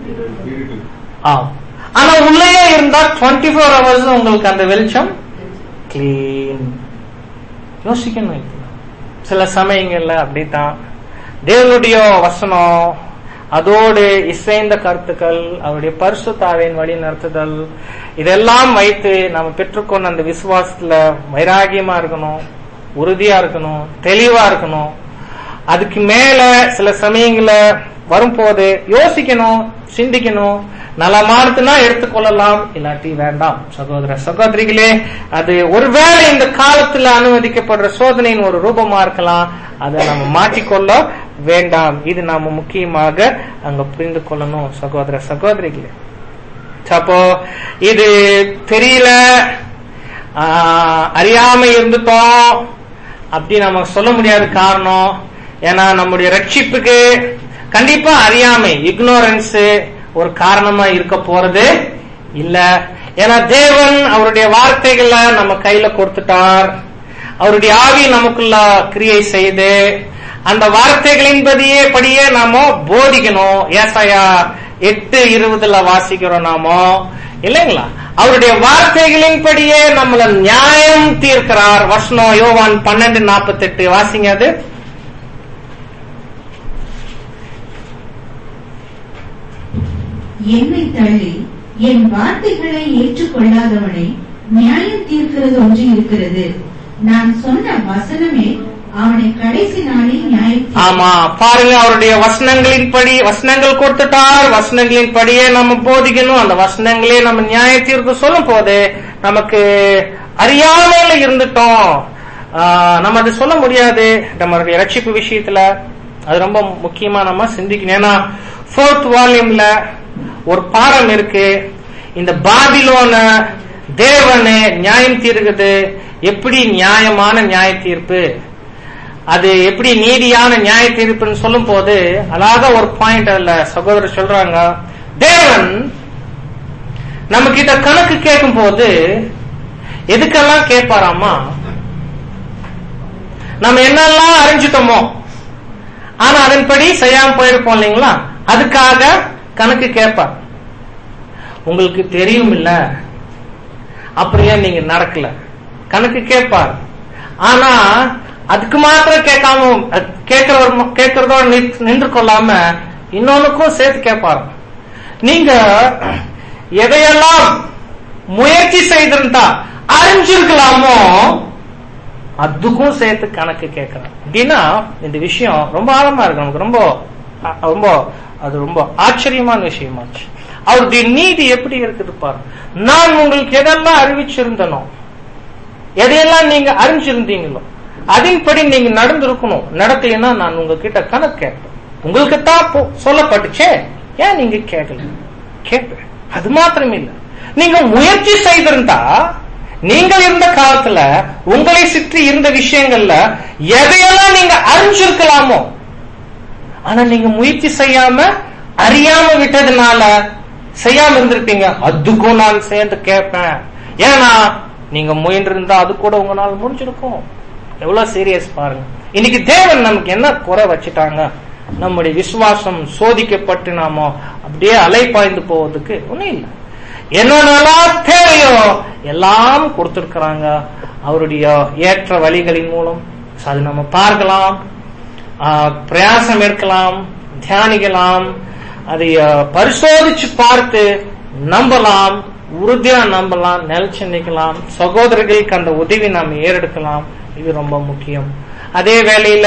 ஆ. ஆனா உள்ளேயே இருந்தா டுவெண்ட்டி ஃபோர் ஹவர்ஸ் உங்களுக்கு அந்த வெளிச்சம் கிளீன் யோசிக்கணும் இது. சில சமயங்கள்ல அப்படித்தான் தேவனுடைய வசனம் அதோடு இசைந்த கருத்துக்கள் அவருடைய பரிசுத்தாவின் வழி நடத்துதல் இதெல்லாம் வைத்து நம்ம பெற்றுக்கொண்ட அந்த விசுவாசத்துல வைராகியமா இருக்கணும் உறுதியா இருக்கணும் தெளிவா இருக்கணும் அதுக்கு மேல சில சமயங்கள வரும்போது யோசிக்கணும் சிந்திக்கணும் நலமானதுன்னா எடுத்துக்கொள்ளலாம் இல்லாட்டி வேண்டாம் சகோதர சகோதரிகளே அது ஒருவேளை இந்த காலத்துல அனுமதிக்கப்படுற சோதனையின் ஒரு ரூபமா இருக்கலாம் அதை நம்ம மாற்றிக்கொள்ள வேண்டாம் இது நாம முக்கியமாக அங்க புரிந்து கொள்ளணும் சகோதர சகோதரிகளே அப்போ இது தெரியல ஆஹ், அறியாம இருந்துட்டோம் அப்படி நம்ம சொல்ல முடியாத காரணம் ஏன்னா நம்முடைய ரட்சிப்புக்கு கண்டிப்பா அறியாமை இக்னோரன்ஸ் ஒரு காரணமா இருக்க போறது இல்ல ஏன்னா தேவன் அவருடைய வார்த்தைகளை நம்ம கையில கொடுத்துட்டார் அவருடைய ஆவி நமக்குள்ள கிரியை செய்து அந்த வார்த்தைகளின்படியே படியே நாம போதிக்கணும் ஏசாயா எட்டு இருபதுல வாசிக்கிறோம் நாமோ இல்லைங்களா அவருடைய வார்த்தைகளின்படியே நம்மள நியாயம் தீர்க்கிறார் வசனம் யோவான் பன்னெண்டு நாற்பத்தி எட்டு வாசிங்க அது என்னை தள்ளி என் வார்த்தைகளை ஏற்றுக்கொள்ளாதவனை நியாயம் தீர்க்கிறது ஒன்று இருக்கிறது நான் சொன்ன வசனமே அவனை கடைசி நாளில் நியாயம் தீர்க்கும். ஆமா பாருங்க அவருடைய வசனங்களின்படி வசனங்கள் கொடுத்துட்டார் வசனங்களின் படியே நம்ம போதிக்கணும் அந்த வசனங்களே நம்ம நியாய தீர்ப்பு சொல்லும் போது நமக்கு அறியாமையில இருந்துட்டோம் ஆஹ், நம்ம அது சொல்ல முடியாது நம்மளுடைய ரட்சிப்பு விஷயத்துல அது ரொம்ப முக்கியமா நம்ம சிந்திக்கணும் ஏன்னா ஃபோர்த் வால்யூம்ல ஒரு பாடம் இருக்கு இந்த பாபிலோன தேவனே நியாயம் தீர்க்குது எப்படி நியாயமான நியாய தீர்ப்பு அது எப்படி நீதியான நியாய தீர்ப்புன்னு சொல்லும் போது அழகா ஒரு பாயிண்ட் அதுல சகோதரர் சொல்றாங்க தேவன் நம்ம கிட்ட கணக்கு கேட்கும் போது எதுக்கெல்லாம் கேட்பாராமா நம்ம என்னெல்லாம் அறிஞ்சிட்டோமோ ஆனா அதன்படி செய்யாம போயிருப்போம் இல்லைங்களா அதுக்காக கணக்கு கேட்பார் உங்களுக்கு தெரியும் இல்ல அப்படியே நீங்க நடக்கல கணக்கு கேட்பார் ஆனா அதுக்கு மாத்திரம் கேட்காம கேட்கிறவர் கேட்கறதோட நிற்- நின்று கொள்ளாம இன்னொன்னுக்கும் சேர்த்து கேட்பார் நீங்க எதையெல்லாம் முயற்சி செய்திருந்தா அறிஞ்சிருக்கலாமோ அதுக்கும் சேர்த்து கணக்கு கேட்கிறேன் அப்படின்னா இந்த விஷயம் ரொம்ப ஆழமா இருக்கு நமக்கு ரொம்ப அ- ரொம்ப அது ரொம்ப ஆச்சரியமான விஷயமாச்சு அவருடைய நீதி எப்படி இருக்குது பாருங்க நான் உங்களுக்கு எதெல்லாம் அறிவிச்சிருந்தனோ எதையெல்லாம் நீங்க அறிஞ்சிருந்தீங்களோ அதன்படி நீங்க நடந்திருக்கணும் நடக்கலைன்னா நான் உங்ககிட்ட கணக்கு கேட்பேன் உங்களுக்கு தான் போ- சொல்லப்பட்டுச்சே ஏன் நீங்க கேட்கல கேட்பேன் அது மாத்திரம் இல்ல நீங்க முயற்சி செய்திருந்தா நீங்கள் இருந்த காலத்துல உங்களை சுற்றி இருந்த விஷயங்கள்ல எதையெல்லாம் நீங்க அறிஞ்சிருக்கலாமோ ஆனா நீங்க முயற்சி செய்யாம அறியாம விட்டதுனால செய்யாம இருந்திருப்பீங்க அதுக்கும் நான் சேர்ந்து கேட்பேன் ஏன்னா நீங்க முயன்றிருந்தா அது கூட உங்களால முடிஞ்சிருக்கும் எவ்வளவு சீரியஸ் பாருங்க இன்னைக்கு தேவன் நமக்கு என்ன குறை வச்சுட்டாங்க நம்முடைய விசுவாசம் சோதிக்கப்பட்டு நாம அப்படியே அலைப்பாய்ந்து போவதுக்கு ஒண்ணும் இல்லை என்னென்னலாம் தேவையோ எல்லாம் கொடுத்திருக்கிறாங்க அவருடைய ஏற்ற வழிகளின் மூலம் So, அது நம்ம பார்க்கலாம் ஆஹ், பிரயாசம் இருக்கலாம் தியானிக்கலாம் அதை ஆஹ், பரிசோதிச்சு பார்த்து நம்பலாம் உறுதியா நம்பலாம் நிலைச்சு நிக்கலாம் சகோதரர்களுக்கு அந்த உதவி நாம் ஏறெடுக்கலாம் இது ரொம்ப முக்கியம் அதே வேளையில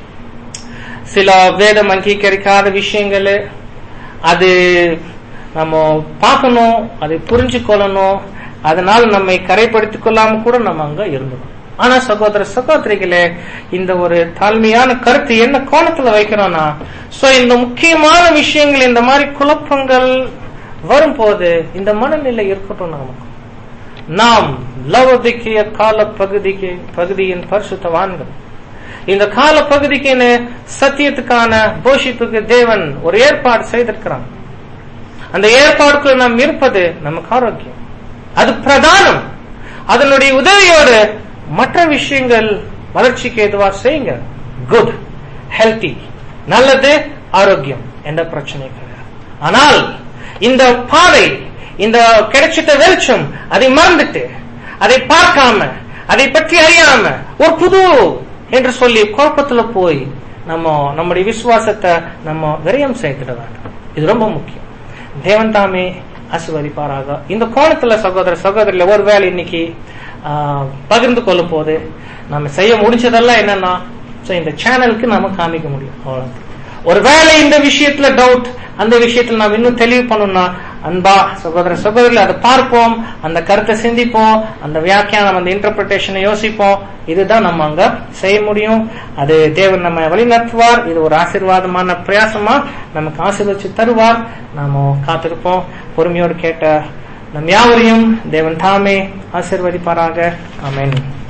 சில வேதம் அங்கீகரிக்காத விஷயங்கள் அது நம்ம பார்க்கணும் அதை புரிஞ்சு கொள்ளணும் அதனால நம்மை கரைப்படுத்திக் கொள்ளாம கூட நம்ம அங்க இருந்தோம் ஆனா சகோதர சகோதரிகளே இந்த ஒரு தாழ்மையான கருத்து என்ன கோணத்துல வைக்கிறோம்னா சோ இந்த முக்கியமான விஷயங்கள் இந்த மாதிரி குழப்பங்கள் வரும்போது இந்த மனநிலை இருக்கட்டும் நமக்கு நாம் லவதிக்கிய கால பகுதிக்கு பகுதியின் பரிசுத்தவான்கள் இந்த கால பகுதிக்கு சத்தியத்துக்கான போஷிப்புக்கு தேவன் ஒரு ஏற்பாடு செய்திருக்கிறான் அந்த ஏற்பாடுக்குள்ள நாம் இருப்பது நமக்கு ஆரோக்கியம் அது பிரதானம் அதனுடைய உதவியோடு மற்ற விஷயங்கள் வளர்ச்சிக்கு எதுவா செய்யுங்க குட் ஹெல்த்தி நல்லது ஆரோக்கியம் எந்த பிரச்சனை கிடையாது ஆனால் இந்த பாதை இந்த கிடைச்சிட்ட வெளிச்சம் அதை மறந்துட்டு அதை பார்க்காம அதை பற்றி அறியாம ஒரு புது என்று சொல்லி குழப்பத்துல போய் நம்ம நம்முடைய விசுவாசத்தை நம்ம விரயம் செய்திட வேண்டும் இது ரொம்ப முக்கியம் தேவன் தாமே ஆசிர்வதிப்பாராக இந்த கோணத்துல சகோதர சகோதரில ஒருவேளை இன்னைக்கு ஆஹ், பகிர்ந்து கொள்ளும் போது நம்ம செய்ய முடிஞ்சதெல்லாம் என்னன்னா so இந்த சேனலுக்கு நாம காமிக்க முடியும் அவ்வளவுதான் ஒருவேளை இந்த விஷயத்துல டவுட் அந்த விஷயத்துல நாம் இன்னும் தெளிவு பண்ணணும்னா அன்பா சகோதர சகோதரில் அதை பார்ப்போம் அந்த கருத்தை சிந்திப்போம் அந்த வியாக்கியானம் அந்த இன்டர்பிரிட்டேஷனை யோசிப்போம் இதுதான் நம்ம அங்க செய்ய முடியும் அது தேவன் நம்ம வழிநடத்துவார் இது ஒரு ஆசீர்வாதமான பிரயாசமா நமக்கு ஆசீர்வச்சு தருவார் நாம காத்திருப்போம் பொறுமையோடு கேட்ட நம் யாவரையும் தேவன் தாமே ஆசீர்வதிப்பாராக ஆமென்